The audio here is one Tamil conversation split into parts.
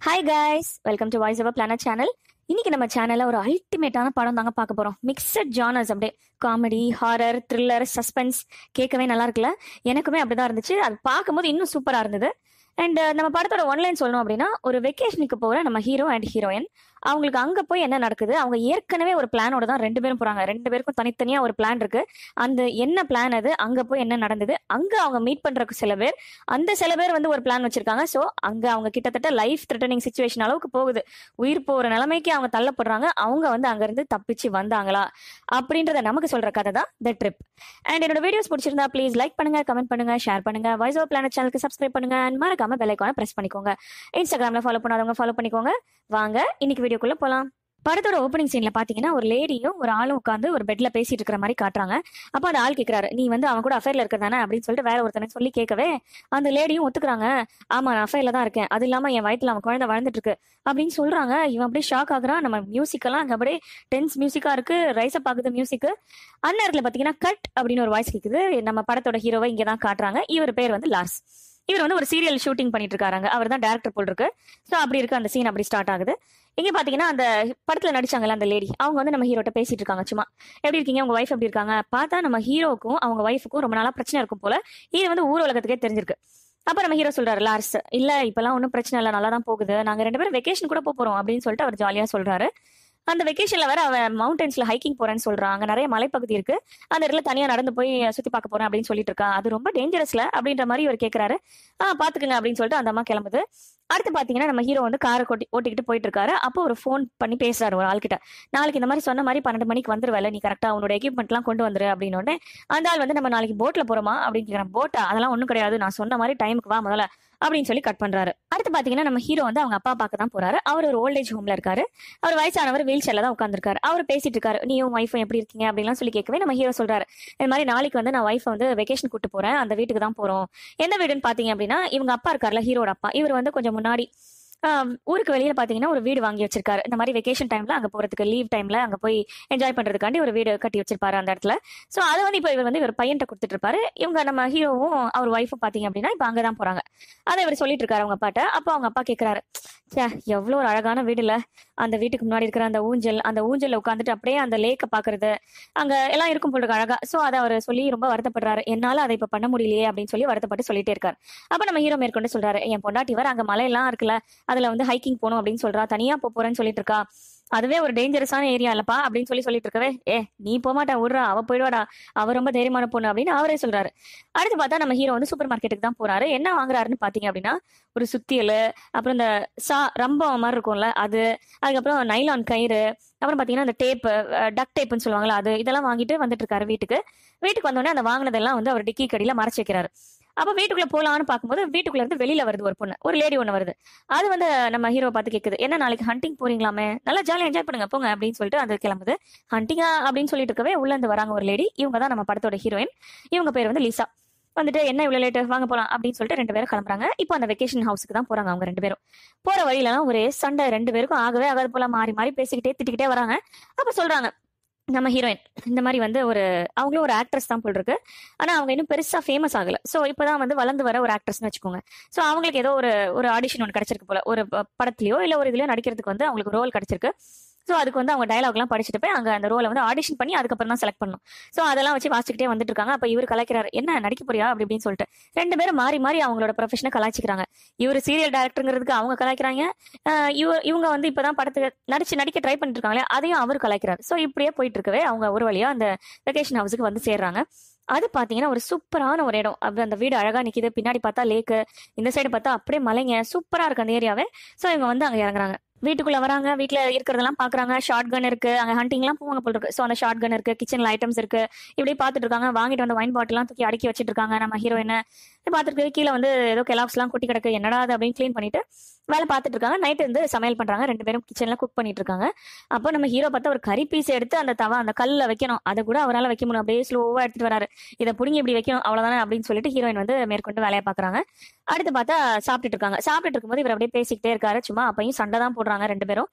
hi guys welcome to voice over planet channel இன்னைக்கு நம்ம சேனல்ல ஒரு அல்டிமேட்டான படம் தாங்க பார்க்க போறோம் மிக்சட் ஜானர்ஸ் அப்படியே காமெடி ஹாரர் த்ரில்லர் சஸ்பென்ஸ் கேட்கவே நல்லா இருக்குல்ல எனக்குமே அப்படிதான் இருந்துச்சு அது பார்க்கும்போது இன்னும் சூப்பரா இருந்தது அண்ட் நம்ம படத்தோட ஒன்லைன் சொல்லணும் அப்படின்னா ஒரு வெக்கேஷனுக்கு போற நம்ம ஹீரோ அண்ட் ஹீரோயின் அவங்களுக்கு அங்க போய் என்ன நடக்குது அவங்க ஏற்கனவே ஒரு பிளானோட தான் ரெண்டு பேரும் போறாங்க ரெண்டு பேருக்கும் தனித்தனியா ஒரு பிளான் இருக்கு அந்த என்ன பிளான் அது அங்க போய் என்ன நடந்தது அங்க அவங்க மீட் பண்றதுக்கு சில பேர் அந்த சில பேர் வந்து ஒரு பிளான் வச்சிருக்காங்க ஸோ அங்க அவங்க கிட்டத்தட்ட லைஃப் த்ரெட்டனிங் சுச்சுவேஷன் அளவுக்கு போகுது உயிர் போற நிலைமைக்கு அவங்க தள்ளப்படுறாங்க அவங்க வந்து அங்க இருந்து தப்பிச்சு வந்தாங்களா அப்படின்றத நமக்கு சொல்ற கதை தான் த ட்ரிப் அண்ட் என்னோட வீடியோஸ் பிடிச்சிருந்தா ப்ளீஸ் லைக் பண்ணுங்க கமெண்ட் பண்ணுங்க ஷேர் பண்ணுங்க வாய்ஸ் ஓவர் பிளானட் சேனலுக்கு சப்ஸ்கிரைப் பண்ணுங்க அண்ட் மறக்காம பெல் ஐக்கான பிரஸ் பண்ணிக்கோங்க இன்ஸ்டாகிராம்ல ஃபாலோ பண்ணாதவங்க ஃபாலோ பண்ணிக்கோங்க வாங்க இன்னைக்கு வீடியோக்குள்ள போலாம் படத்தோட ஓப்பனிங் சீன்ல பாத்தீங்கன்னா ஒரு லேடியும் ஒரு ஆளும் உட்காந்து ஒரு பெட்ல பேசிட்டு இருக்கிற மாதிரி காட்டுறாங்க அப்ப அந்த ஆள் கேக்குறாரு நீ வந்து அவன் கூட அஃபேர்ல இருக்கிறதானே அப்படின்னு சொல்லிட்டு வேற ஒருத்தனை சொல்லி கேட்கவே அந்த லேடியும் ஒத்துக்கிறாங்க ஆமா நான் அஃபேர்ல தான் இருக்கேன் அது இல்லாம என் வயித்துல அவன் குழந்தை வளர்ந்துட்டு இருக்கு அப்படின்னு சொல்றாங்க இவன் அப்படியே ஷாக் ஆகுறான் நம்ம மியூசிக் எல்லாம் அங்க அப்படியே டென்ஸ் மியூசிக்கா இருக்கு ரைஸ் அப் ஆகுது மியூசிக் அந்நேரத்துல பாத்தீங்கன்னா கட் அப்படின்னு ஒரு வாய்ஸ் கேக்குது நம்ம படத்தோட ஹீரோவை இங்க தான் காட்டுறாங்க இவர் பேர் வந்து லார்ஸ் இவர் வந்து ஒரு சீரியல் ஷூட்டிங் பண்ணிட்டு இருக்காங்க அவர் தான் டேரக்டர் போல் இருக்கு ஸோ அப்படி இருக்கு அந்த சீன் அப்படி ஸ்டார்ட் ஆகுது இங்க பாத்தீங்கன்னா அந்த படத்துல நடிச்சாங்கல்ல அந்த லேடி அவங்க வந்து நம்ம ஹீரோட்ட பேசிட்டு இருக்காங்க சும்மா எப்படி இருக்கீங்க உங்க ஒய்ஃப் எப்படி இருக்காங்க பார்த்தா நம்ம ஹீரோக்கும் அவங்க ஒய்ஃபுக்கும் ரொம்ப நாளா பிரச்சனை இருக்கும் போல இது வந்து ஊர் உலகத்துக்கே தெரிஞ்சிருக்கு அப்ப நம்ம ஹீரோ சொல்றாரு லார்ஸ் இல்ல இப்பெல்லாம் ஒன்றும் பிரச்சனை இல்லை நல்லா தான் போகுது நாங்க ரெண்டு பேரும் வெக்கேஷன் கூட போப் போறோம் அப்படின்னு சொல்லிட்டு அவர் ஜாலியா சொல்றாரு அந்த வெக்கேஷன்ல வேற அவன் மவுண்டன்ஸ்ல ஹைக்கிங் போறேன்னு சொல்றான் அங்க நிறைய மலைப்பகுதி இருக்கு அந்த இடத்துல தனியா நடந்து போய் சுத்தி பார்க்க போறேன் அப்படின்னு சொல்லிட்டு இருக்கா அது ரொம்ப டேஞ்சரஸ்ல அப்படின்ற மாதிரி இவர் கேக்குறாரு ஆ பாத்துக்கங்க அப்படின்னு சொல்லிட்டு அந்த அம்மா கிளம்புது அடுத்து பாத்தீங்கன்னா நம்ம ஹீரோ வந்து காரை கொட்டி ஓட்டிக்கிட்டு போயிட்டு இருக்காரு அப்போ ஒரு ஃபோன் பண்ணி பேசுறாரு ஒரு ஆள்கிட்ட நாளைக்கு இந்த மாதிரி சொன்ன மாதிரி பன்னெண்டு மணிக்கு வந்துருவேல நீ கரெக்டா உன்னோட எக்யூப்மெண்ட்லாம் கொண்டு வந்துரு அப்படின்னு உடனே அந்த ஆள் வந்து நம்ம நாளைக்கு போட்ல போறோமா அப்படின்னு கேக்குறேன் போட்டா அதெல்லாம் ஒண்ணும் கிடையாது நான் சொன்ன மாதிரி டைமுக்கு வா முதல்ல அப்படின்னு சொல்லி கட் பண்றாரு அடுத்து பாத்தீங்கன்னா நம்ம ஹீரோ வந்து அவங்க அப்பா பார்க்க தான் போறாரு அவர் ஒரு ஓல்டேஜ் ஹோம்ல இருக்காரு அவர் வயசானவர் வீல் சேர்ல தான் உட்காந்துருக்காரு அவர் பேசிட்டு இருக்காரு நீயும் ஒய்ஃபும் எப்படி இருக்கீங்க அப்படின்லாம் சொல்லி கேட்கவே நம்ம ஹீரோ சொல்றாரு இந்த மாதிரி நாளைக்கு வந்து நான் ஒய்ஃபை வந்து வெக்கேஷன் கூட்டு போறேன் அந்த வீட்டுக்கு தான் போறோம் எந்த வீடுன்னு பாத்தீங்க அப்படின்னா இவங்க அப்பா இருக்கார்ல ஹீரோட அப்பா இவர் வந்து கொஞ்சம் முன்னாடி ஆஹ், ஊருக்கு வெளியில பாத்தீங்கன்னா ஒரு வீடு வாங்கி வச்சிருக்காரு இந்த மாதிரி வெக்கேஷன் டைம்ல அங்க போறதுக்கு லீவ் டைம்ல அங்க போய் என்ஜாய் பண்றதுக்காண்டி ஒரு வீடு கட்டி வச்சிருப்பாரு அந்த இடத்துல சோ அதை வந்து இப்போ இவர் வந்து இவர் பையன்ட்ட கொடுத்துட்டு இருப்பாரு இவங்க நம்ம ஹீரோவும் அவர் ஒய்ஃபும் பாத்தீங்க அப்படின்னா இப்போ அங்கதான் போறாங்க அதை இவர் சொல்லிட்டு இருக்காரு அவங்க அப்பாட்ட அப்போ அவங்க அப்பா கேக்குறாரு ச்சே எவ்வளவு ஒரு அழகான வீடுல அந்த வீட்டுக்கு முன்னாடி இருக்கிற அந்த ஊஞ்சல் அந்த ஊஞ்சல்ல உட்காந்துட்டு அப்படியே அந்த லேக்க பாக்குறது அங்க எல்லாம் இருக்கும் போல இருக்கு அழகா சோ அதை அவர் சொல்லி ரொம்ப வருத்தப்படுறாரு என்னால அதை இப்ப பண்ண முடியலையே அப்படின்னு சொல்லி வருத்தப்பட்டு சொல்லிட்டே இருக்காரு அப்ப நம்ம ஹீரோ மேற்கொண்டு சொல்றாரு என் பொண்டாட்டி வர அங்க மலையெல்லாம் இருக்குல்ல அதுல வந்து ஹைக்கிங் போகணும் அப்படின்னு சொல்றா தனியா போப் போறேன்னு சொல்லிட்டு இருக்கா அதுவே ஒரு டேஞ்சரஸான ஏரியா இல்லப்பா அப்படின்னு சொல்லி சொல்லிட்டு இருக்கவே ஏ நீ போக மாட்டா விடுறா அவ போயிடுவாடா அவ ரொம்ப தைரியமான பொண்ணு அப்படின்னு அவரே சொல்றாரு அடுத்து பார்த்தா நம்ம ஹீரோ வந்து சூப்பர் மார்க்கெட்டுக்கு தான் போறாரு என்ன வாங்குறாருன்னு பாத்தீங்க அப்படின்னா ஒரு சுத்தியல் அப்புறம் இந்த சா ரம்பம் மாதிரி இருக்கும்ல அது அதுக்கப்புறம் நைலான் கயிறு அப்புறம் பாத்தீங்கன்னா இந்த டேப் டக் டேப்னு சொல்லுவாங்கல்ல அது இதெல்லாம் வாங்கிட்டு வந்துட்டு இருக்காரு வீட்டுக்கு வீட்டுக்கு வந்தோடனே அந்த வாங்கினதெல்லாம் வந்து அவர் டிக்கி கடியில மறைச்சு வைக்கிறாரு அப்ப வீட்டுக்குள்ள போலான்னு பார்க்கும்போது வீட்டுக்குள்ள இருந்து வெளியில வருது ஒரு பொண்ணு ஒரு லேடி ஒண்ணு வருது அது வந்து நம்ம ஹீரோ பார்த்து கேக்குது என்ன நாளைக்கு ஹண்டிங் போறீங்களாமே நல்லா ஜாலியா என்ஜாய் பண்ணுங்க போங்க அப்படின்னு சொல்லிட்டு அது கிளம்புது ஹண்டிங்கா அப்படின்னு சொல்லிட்டு இருக்கவே உள்ள இருந்து வராங்க ஒரு லேடி இவங்க தான் நம்ம படத்தோட ஹீரோயின் இவங்க பேர் வந்து லிசா வந்துட்டு என்ன இவ்வளவு லேட்டு வாங்க போலாம் அப்படின்னு சொல்லிட்டு ரெண்டு பேரும் கிளம்புறாங்க இப்போ அந்த வெக்கேஷன் ஹவுஸ்க்கு தான் போறாங்க அவங்க ரெண்டு பேரும் போற வழியிலலாம் ஒரே சண்டை ரெண்டு பேருக்கும் ஆகவே ஆகாது போல மாறி மாறி பேசிக்கிட்டே திட்டிக்கிட்டே வராங்க அப்ப சொல்றாங்க நம்ம ஹீரோயின் இந்த மாதிரி வந்து ஒரு அவங்களும் ஒரு ஆக்ட்ரஸ் தான் போல் இருக்கு ஆனா அவங்க இன்னும் பெருசா ஃபேமஸ் ஆகல சோ இப்பதான் வந்து வளர்ந்து வர ஒரு ஆக்ட்ரஸ்னு வச்சுக்கோங்க சோ அவங்களுக்கு ஏதோ ஒரு ஒரு ஆடிஷன் ஒன்று கிடைச்சிருக்கு போல ஒரு ப- படத்துலயோ இல்ல ஒரு இதுலயோ நடிக்கிறதுக்கு வந்து அவங்களுக்கு ரோல் கிடைச்சிருக்கு சோ அதுக்கு வந்து அவங்க டயலாக்லாம் படிச்சுட்டு போய் அங்க அந்த ரோலை வந்து ஆடிஷன் பண்ணி அதுக்கப்புறம் தான் செலக்ட் பண்ணணும் சோ அதெல்லாம் வச்சு வாசிச்சுக்கிட்டே வந்துட்டு இருக்காங்க அப்ப இவர் கலாய்க்கிறாரு என்ன நடிக்க போறியா அப்படி இப்படின்னு சொல்லிட்டு ரெண்டு பேரும் மாறி மாறி அவங்களோட ப்ரொஃபஷனை கலாய்ச்சிக்கிறாங்க இவர் சீரியல் டேரக்டருங்கிறதுக்கு அவங்க கலாய்க்கிறாங்க ஆஹ் இவ- இவங்க வந்து இப்பதான் படத்துக்கு நடிச்சு நடிக்க ட்ரை பண்ணிட்டு இருக்காங்களே அதையும் அவர் கலாய்க்கிறாரு சோ இப்படியே போயிட்டு இருக்கவே அவங்க ஒரு வழியா அந்த வெக்கேஷன் ஹவுஸுக்கு வந்து சேர்றாங்க அது பாத்தீங்கன்னா ஒரு சூப்பரான ஒரு இடம் அப்படி அந்த வீடு அழகா நிக்குது பின்னாடி பார்த்தா லேக்கு இந்த சைடு பார்த்தா அப்படியே மலைங்க சூப்பரா இருக்கு அந்த ஏரியாவே சோ இவங்க வந்து அங்க இறங்குறாங்க வீட்டுக்குள்ள வராங்க வீட்ல இருக்கிறதெல்லாம் பாக்குறாங்க ஷார்ட் கன் இருக்கு அங்க ஹண்டிங் எல்லாம் போவாங்க போல இருக்கு சோ அந்த ஷார்ட் கன் இருக்கு கிச்சன்ல ஐட்டம்ஸ் இருக்கு இப்படி பாத்துட்டு இருக்காங்க வாங்கிட்டு வந்த வைன் பாட்டில் எல்லாம் தூக்கி அடுக்கி வச்சிட்டு இருக்காங்க நம்ம ஹீரோயினை பாத்துட்டு கீழே வந்து ஏதோ கெலாக்ஸ் எல்லாம் கொட்டி கிடக்கு என்னடா அது அப்படின்னு க்ளீன் பண்ணிட்டு வேலை பார்த்துட்டு இருக்காங்க நைட் வந்து சமையல் பண்றாங்க ரெண்டு பேரும் கிச்சன்ல குக் பண்ணிட்டு இருக்காங்க அப்போ நம்ம ஹீரோ பார்த்தா ஒரு கறி பீஸ் எடுத்து அந்த தவா அந்த கல்ல வைக்கணும் அதை கூட அவரால் வைக்க முடியும் அப்படியே ஸ்லோவா எடுத்துட்டு வராரு இதை புடிங்கி இப்படி வைக்கணும் அவ்வளவுதானே அப்படின்னு சொல்லிட்டு ஹீரோயின் வந்து மேற்கொண்டு வேலையை பாக்குறாங்க அடுத்து பார்த்தா சாப்பிட்டுட்டு இருக்காங்க சாப்பிட்டுட்டு இருக்கும்போது இவர் அப்படியே பேசிக்கிட்டே இருக்காரு சும்மா அப்பையும் சண்டை தான் போடுறாங்க ரெண்டு பேரும்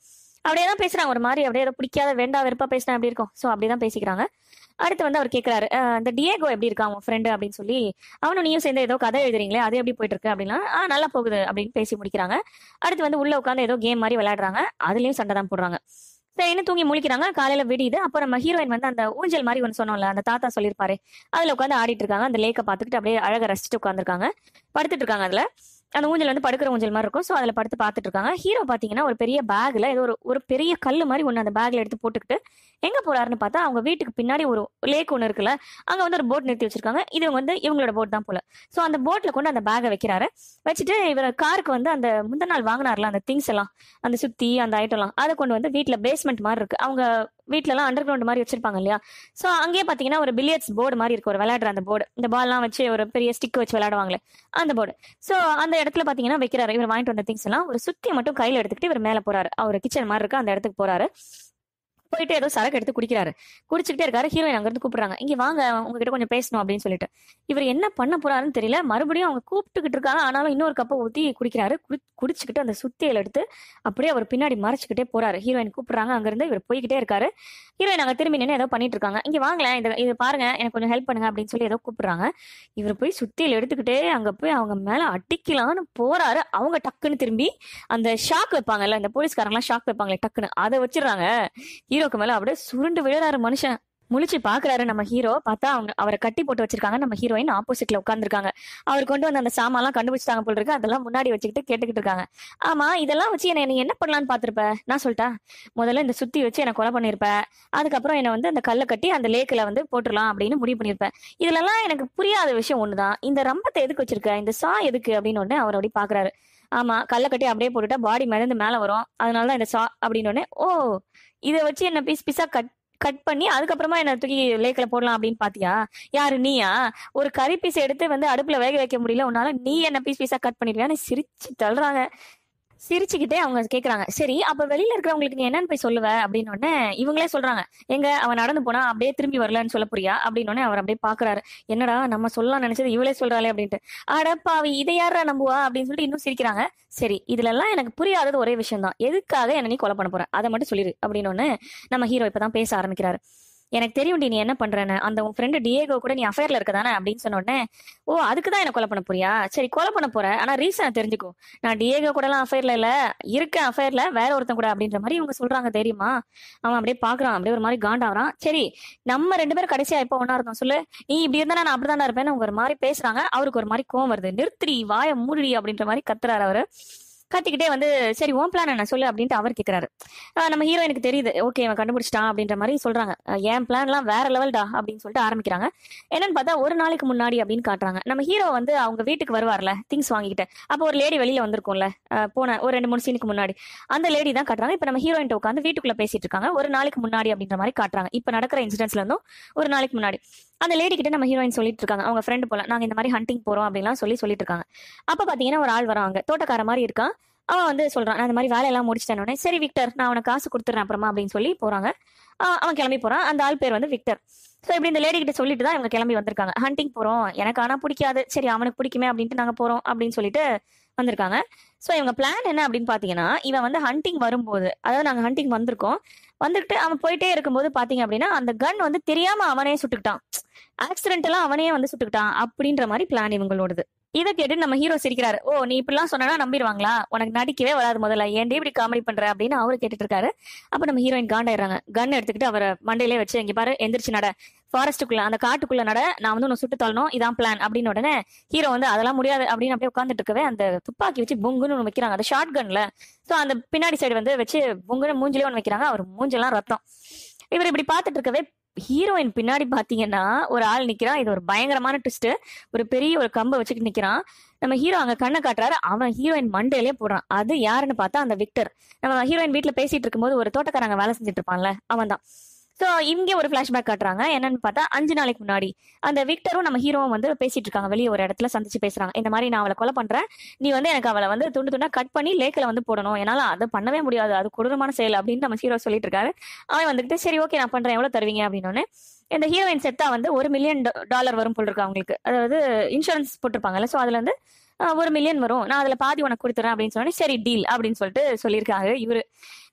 அப்படியே தான் பேசுறாங்க ஒரு மாதிரி அப்படியே ஏதோ பிடிக்காத வேண்டா வெறுப்பா பேசினா எப்படி இருக்கும் ஸோ அப்படியே தான் பேசிக்கிறாங்க அடுத்து வந்து அவர் கேட்குறாரு இந்த டியேகோ எப்படி இருக்கான் உன் ஃப்ரெண்டு அப்படின்னு சொல்லி அவனும் நீயும் சேர்ந்து ஏதோ கதை எழுதுறீங்களே அது எப்படி போயிட்டு இருக்கு அப்படின்னா ஆ நல்லா போகுது அப்படின்னு பேசி முடிக்கிறாங்க அடுத்து வந்து உள்ள உட்காந்து ஏதோ கேம் மாதிரி விளையாடுறாங்க அதுலயும் சண்டை தான் போடுறாங்க சரின்னு தூங்கி முழிக்கிறாங்க காலையில விடியுது அப்போ நம்ம ஹீரோயின் வந்து அந்த ஊஞ்சல் மாதிரி ஒன்று சொன்னோம்ல அந்த தாத்தா சொல்லியிருப்பாரு அதுல உட்காந்து ஆடிட்டு இருக்காங்க அந்த லேக்கை பார்த்துக்கிட்டு அப்படியே அழகா ரசிச்சுட்டு உட்காந்துருக்காங்க படுத்துட்டு இருக்காங்க அதுல அந்த ஊஞ்சல் வந்து படுக்கிற ஊஞ்சல் மாதிரி இருக்கும் ஸோ அதில் படுத்து பார்த்துட்டு இருக்காங்க ஹீரோ பார்த்தீங்கன்னா ஒரு பெரிய பேக்ல ஏதோ ஒரு ஒரு பெரிய கல் மாதிரி ஒன்று அந்த பேக்ல எடுத்து போட்டுக்கிட்டு எங்க போறாருன்னு பார்த்தா அவங்க வீட்டுக்கு பின்னாடி ஒரு லேக் ஒன்று இருக்குல்ல அங்க வந்து ஒரு போட் நிறுத்தி வச்சிருக்காங்க இது வந்து இவங்களோட போட் தான் போல ஸோ அந்த போட்ல கொண்டு அந்த பேக்கை வைக்கிறாரு வச்சுட்டு இவர் காருக்கு வந்து அந்த முந்தின நாள் வாங்கினார்ல அந்த திங்ஸ் எல்லாம் அந்த சுத்தி அந்த ஐட்டம்லாம் அதை கொண்டு வந்து வீட்டில் பேஸ்மெண்ட் மாதிரி இருக்கு அவங்க வீட்டிலலாம் அண்டர் கிரவுண்ட் மாதிரி வச்சிருப்பாங்க இல்லையா ஸோ அங்கேயே பார்த்தீங்கன்னா ஒரு பில்லியர்ட்ஸ் போர்டு மாதிரி இருக்கு ஒரு விளையாடுற அந்த போர்டு இந்த பால்லாம் வச்சு ஒரு பெரிய ஸ்டிக் வச்சு விளையாடுவாங்களே அந்த போர்டு ஸோ அந்த இடத்துல பார்த்தீங்கன்னா வைக்கிறாரு இவர் வாங்கிட்டு வந்த திங்ஸ் எல்லாம் ஒரு சுத்தி மட்டும் கையில் எடுத்துக்கிட்டு இவர் மேலே போறாரு அவர் கிச்சன் மாதிரி இருக்கு அந்த இடத்துக்கு போறாரு போயிட்டு ஏதோ சரக்கு எடுத்து குடிக்கிறாரு குடிச்சுக்கிட்டே இருக்காரு ஹீரோயின் அங்கிருந்து கூப்பிடுறாங்க இங்க வாங்க உங்ககிட்ட கொஞ்சம் பேசணும் அப்படின்னு சொல்லிட்டு இவர் என்ன பண்ண போறாருன்னு தெரியல மறுபடியும் அவங்க கூப்பிட்டுக்கிட்டு இருக்காங்க ஆனாலும் இன்னொரு கப்பை ஊத்தி குடிக்கிறாரு குடி குடிச்சுக்கிட்டு அந்த சுத்தியல் எடுத்து அப்படியே அவர் பின்னாடி மறைச்சுக்கிட்டே போறாரு ஹீரோயின் கூப்பிடுறாங்க அங்கிருந்து இவர் போய்கிட்டே இருக்காரு ஹீரோயின் அங்க திரும்பி நின்று ஏதோ பண்ணிட்டு இருக்காங்க இங்க வாங்களேன் இது இது பாருங்க எனக்கு கொஞ்சம் ஹெல்ப் பண்ணுங்க அப்படின்னு சொல்லி ஏதோ கூப்பிடுறாங்க இவர் போய் சுத்தியல் எடுத்துக்கிட்டே அங்க போய் அவங்க மேல அடிக்கலான்னு போறாரு அவங்க டக்குன்னு திரும்பி அந்த ஷாக் வைப்பாங்கல்ல இந்த போலீஸ்காரங்களாம் ஷாக் வைப்பாங்களே டக்குன்னு அதை வச்சிடுறாங்க ஹீரோக்கு மேல அப்படியே சுருண்டு விழுறாரு மனுஷன் முழிச்சு பாக்குறாரு நம்ம ஹீரோ பார்த்தா அவங்க அவரை கட்டி போட்டு வச்சிருக்காங்க நம்ம ஹீரோயின் ஆப்போசிட்ல உட்காந்துருக்காங்க அவர் கொண்டு வந்து அந்த சாமான்லாம் கண்டுபிடிச்சிட்டாங்க போல இருக்கு அதெல்லாம் முன்னாடி வச்சுக்கிட்டு கேட்டுக்கிட்டு இருக்காங்க ஆமா இதெல்லாம் வச்சு என்ன நீ என்ன பண்ணலான்னு பாத்திருப்ப நான் சொல்லிட்டா முதல்ல இந்த சுத்தி வச்சு என்ன கொலை பண்ணிருப்ப அதுக்கப்புறம் என்ன வந்து அந்த கல்லை கட்டி அந்த லேக்கில் வந்து போட்டுடலாம் அப்படின்னு முடிவு பண்ணியிருப்பேன் இதுலலாம் எனக்கு புரியாத விஷயம் ஒண்ணுதான் இந்த ரம்பத்தை எதுக்கு வச்சிருக்க இந்த சா எதுக்கு அப்படின்னு உடனே அவர் அப்படி பாக்குறாரு ஆமா கல்லை கட்டி அப்படியே போட்டுட்டா பாடி மிதந்து மேல வரும் அதனாலதான் இந்த சா அப்படின்னு உடனே ஓ இதை வச்சு என்ன பீஸ் பீஸா கட் கட் பண்ணி அதுக்கப்புறமா என்ன தூக்கி லேக்கில் போடலாம் அப்படின்னு பாத்தியா யாரு நீயா ஒரு கறி பீஸ் எடுத்து வந்து அடுப்புல வேக வைக்க முடியல உன்னால நீ என்ன பீஸ் பீஸா கட் பண்ணிடுவியான்னு சிரிச்சு தள்ளுறாங்க சிரிச்சுக்கிட்டே அவங்க கேக்குறாங்க சரி அப்ப வெளியில இருக்கிறவங்களுக்கு நீ என்னன்னு போய் சொல்லுவ அப்படின்னு உடனே இவங்களே சொல்றாங்க எங்க அவன் நடந்து போனா அப்படியே திரும்பி வரலன்னு சொல்ல புரியா அப்படின்னு உடனே அவர் அப்படியே பாக்குறாரு என்னடா நம்ம சொல்லலாம் நினைச்சது இவளே சொல்றாளே அப்படின்ட்டு அடப்பாவி இதை யாரா நம்புவா அப்படின்னு சொல்லிட்டு இன்னும் சிரிக்கிறாங்க சரி இதுல எல்லாம் எனக்கு புரியாதது ஒரே விஷயம் தான் எதுக்காக என்ன நீ கொலை பண்ண போற அதை மட்டும் சொல்லிடு அப்படின்னு உடனே நம்ம ஹீரோ இப்பதான் பேச ஆரம்பிக்கிறாரு எனக்கு தெரியும் நீ என்ன பண்றேன்னு அந்த உன் ஃப்ரெண்டு டிஏகோ கூட நீ அஃபேர்ல இருக்கதானே அப்படின்னு சொன்ன உடனே ஓ அதுக்கு தான் என்ன கொலை பண்ண போறியா சரி கொலை பண்ண போற ஆனா ரீசன் தெரிஞ்சுக்கோ நான் டிஏகோ கூட எல்லாம் அஃபேர்ல இல்ல இருக்கேன் அஃபேர்ல வேற ஒருத்தன் கூட அப்படின்ற மாதிரி இவங்க சொல்றாங்க தெரியுமா அவன் அப்படியே பாக்குறான் அப்படியே ஒரு மாதிரி காண்டாவறான் சரி நம்ம ரெண்டு பேரும் கடைசியா எப்போ ஒன்னா இருந்தோம் சொல்லு நீ இப்படி இருந்தா நான் அப்படிதானே இருப்பேன்னு அவங்க ஒரு மாதிரி பேசுறாங்க அவருக்கு ஒரு மாதிரி கோவம் வருது நிறுத்திரி வாய மூடி அப்படின்ற மாதிரி கத்துறாரு அவரு கத்திக்கிட்டே வந்து சரி ஓன் பிளான் என்ன சொல்லு அப்படின்ட்டு அவர் கேட்கிறாரு ஆஹ் நம்ம ஹீரோயினுக்கு தெரியுது ஓகே அவன் கண்டுபிடிச்சிட்டான் அப்படின்ற மாதிரி சொல்றாங்க ஆஹ் என் பிளான்லாம் வேற லெவல்டா அப்படின்னு சொல்லிட்டு ஆரம்பிக்கிறாங்க என்னன்னு பார்த்தா ஒரு நாளைக்கு முன்னாடி அப்படின்னு காட்டுறாங்க நம்ம ஹீரோ வந்து அவங்க வீட்டுக்கு வருவார்ல திங்ஸ் வாங்கிக்கிட்டு அப்போ ஒரு லேடி வெளியில வந்திருக்கும்ல ஆஹ் போன ஒரு ரெண்டு மூணு சீனுக்கு முன்னாடி அந்த லேடி தான் காட்டுறாங்க இப்போ நம்ம ஹீரோயின் உட்காந்து வீட்டுக்குள்ள பேசிட்டு இருக்காங்க ஒரு நாளைக்கு முன்னாடி அப்படின்ற மாதிரி காட்டுறாங்க இப்போ நடக்கிற இன்சிடென்ட்ஸ்ல இருந்தும் ஒரு நாளைக்கு முன்னாடி அந்த லேடி கிட்ட நம்ம ஹீரோயின் சொல்லிட்டு இருக்காங்க அவங்க ஃப்ரெண்டு போல நாங்க இந்த மாதிரி ஹண்டிங் போறோம் அப்படின்லாம் சொல்லி சொல்லிட்டு இருக்காங்க அப்ப பாத்தீங்கன்னா ஒரு ஆள் வராங்க தோட்டக்கார மாதிரி இருக்கான் அவன் வந்து சொல்றான் நான் இந்த மாதிரி வேலையெல்லாம் முடிச்சிட்டேன் உடனே சரி விக்டர் நான் அவனுக்கு காசு கொடுத்துறேன் அப்புறமா அப்படின்னு சொல்லி போறாங்க ஆஹ் அவன் கிளம்பி போறான் அந்த ஆள் பேர் வந்து விக்டர் ஸோ இப்படி இந்த லேடி கிட்ட சொல்லிட்டு தான் இவங்க கிளம்பி வந்திருக்காங்க ஹண்டிங் போறோம் எனக்கு ஆனா பிடிக்காது சரி அவனுக்கு பிடிக்குமே அப்படின்ட்டு நாங்க போறோம் அப்படின்னு சொல்லிட்டு வந்திருக்காங்க ஸோ இவங்க பிளான் என்ன அப்படின்னு பாத்தீங்கன்னா இவன் வந்து ஹண்டிங் வரும்போது அதாவது நாங்க ஹண்டிங் வந்திருக்கோம் வந்துட்டு அவன் போயிட்டே இருக்கும்போது பாத்தீங்க அப்படின்னா அந்த கன் வந்து தெரியாம அவனே சுட்டுக்கிட்டான் ஆக்சிடென்ட் அவனே வந்து சுட்டுக்கிட்டான் அப்படின்ற மாதிரி பிளான் இவங்களோடது இதை கேட்டு நம்ம ஹீரோ சிரிக்கிறாரு ஓ நீ இப்படிலாம் சொன்னா நம்பிடுவாங்களா உனக்கு நடிக்கவே வராது முதல்ல ஏன்டி இப்படி காமெடி பண்ற அப்படின்னு அவரு கேட்டுட்டு இருக்காரு அப்ப நம்ம ஹீரோயின் காண்டாயிடுறாங்க கன் எடுத்துக்கிட்டு அவரை மண்டையிலே வச்சு இங்க பாரு எந்திரிச்சு நட ஃபாரஸ்ட்டுக்குள்ள அந்த காட்டுக்குள்ள நட நான் வந்து உன்னை சுட்டு தள்ளணும் இதான் பிளான் அப்படின்னு உடனே ஹீரோ வந்து அதெல்லாம் முடியாது அப்படின்னு அப்படியே உட்காந்துட்டு இருக்கவே அந்த துப்பாக்கி வச்சு பொங்குன்னு ஒன்று வைக்கிறாங்க அந்த ஷார்ட் கன்ல ஸோ அந்த பின்னாடி சைடு வந்து வச்சு பொங்குன்னு மூஞ்சிலே ஒன்று வைக்கிறாங்க அவர் மூஞ்செல்லாம் ரத்தம் இவர் இப்படி பார்த்துட்டு இருக்கவே ஹீரோயின் பின்னாடி பாத்தீங்கன்னா ஒரு ஆள் நிக்கிறான் இது ஒரு பயங்கரமான ட்விஸ்ட் ஒரு பெரிய ஒரு கம்பை வச்சுக்கிட்டு நிக்கிறான் நம்ம ஹீரோ அங்க கண்ணை காட்டுறாரு அவன் ஹீரோயின் மண்டையிலே போடுறான் அது யாருன்னு பார்த்தா அந்த விக்டர் நம்ம ஹீரோயின் வீட்டுல பேசிட்டு இருக்கும்போது ஒரு தோட்டக்காரங்க வேலை செஞ்சுட்டு இருப்பான்ல அவன் தான் ஸோ இங்கே ஒரு ஃபிளாஷ்பேக் காட்டுறாங்க என்னன்னு பார்த்தா அஞ்சு நாளைக்கு முன்னாடி அந்த விக்டரும் நம்ம ஹீரோவும் வந்து பேசிட்டு இருக்காங்க வெளியே ஒரு இடத்துல சந்திச்சு பேசுறாங்க இந்த மாதிரி நான் அவளை கொலை பண்றேன் நீ வந்து எனக்கு அவளை வந்து துண்டு துண்டா கட் பண்ணி லேக்கில் வந்து போடணும் என்னால அதை பண்ணவே முடியாது அது கொடூரமான செயல் அப்படின்னு நம்ம ஹீரோ சொல்லிட்டு இருக்காரு அவன் வந்துட்டு சரி ஓகே நான் பண்றேன் எவ்வளவு தருவீங்க அப்படின்னு இந்த ஹீரோயின் செத்தா வந்து ஒரு மில்லியன் டாலர் வரும் போல் இருக்கு அவங்களுக்கு அதாவது இன்சூரன்ஸ் போட்டிருப்பாங்கல்ல ஸோ அதுல வந்து ஒரு மில்லியன் வரும் நான் அதுல பாதி உனக்கு கொடுத்துறேன் அப்படின்னு சொன்னோன்னே சரி டீல் அப்படின்னு சொல்லிட்டு சொல்லியிருக்காங்க இவரு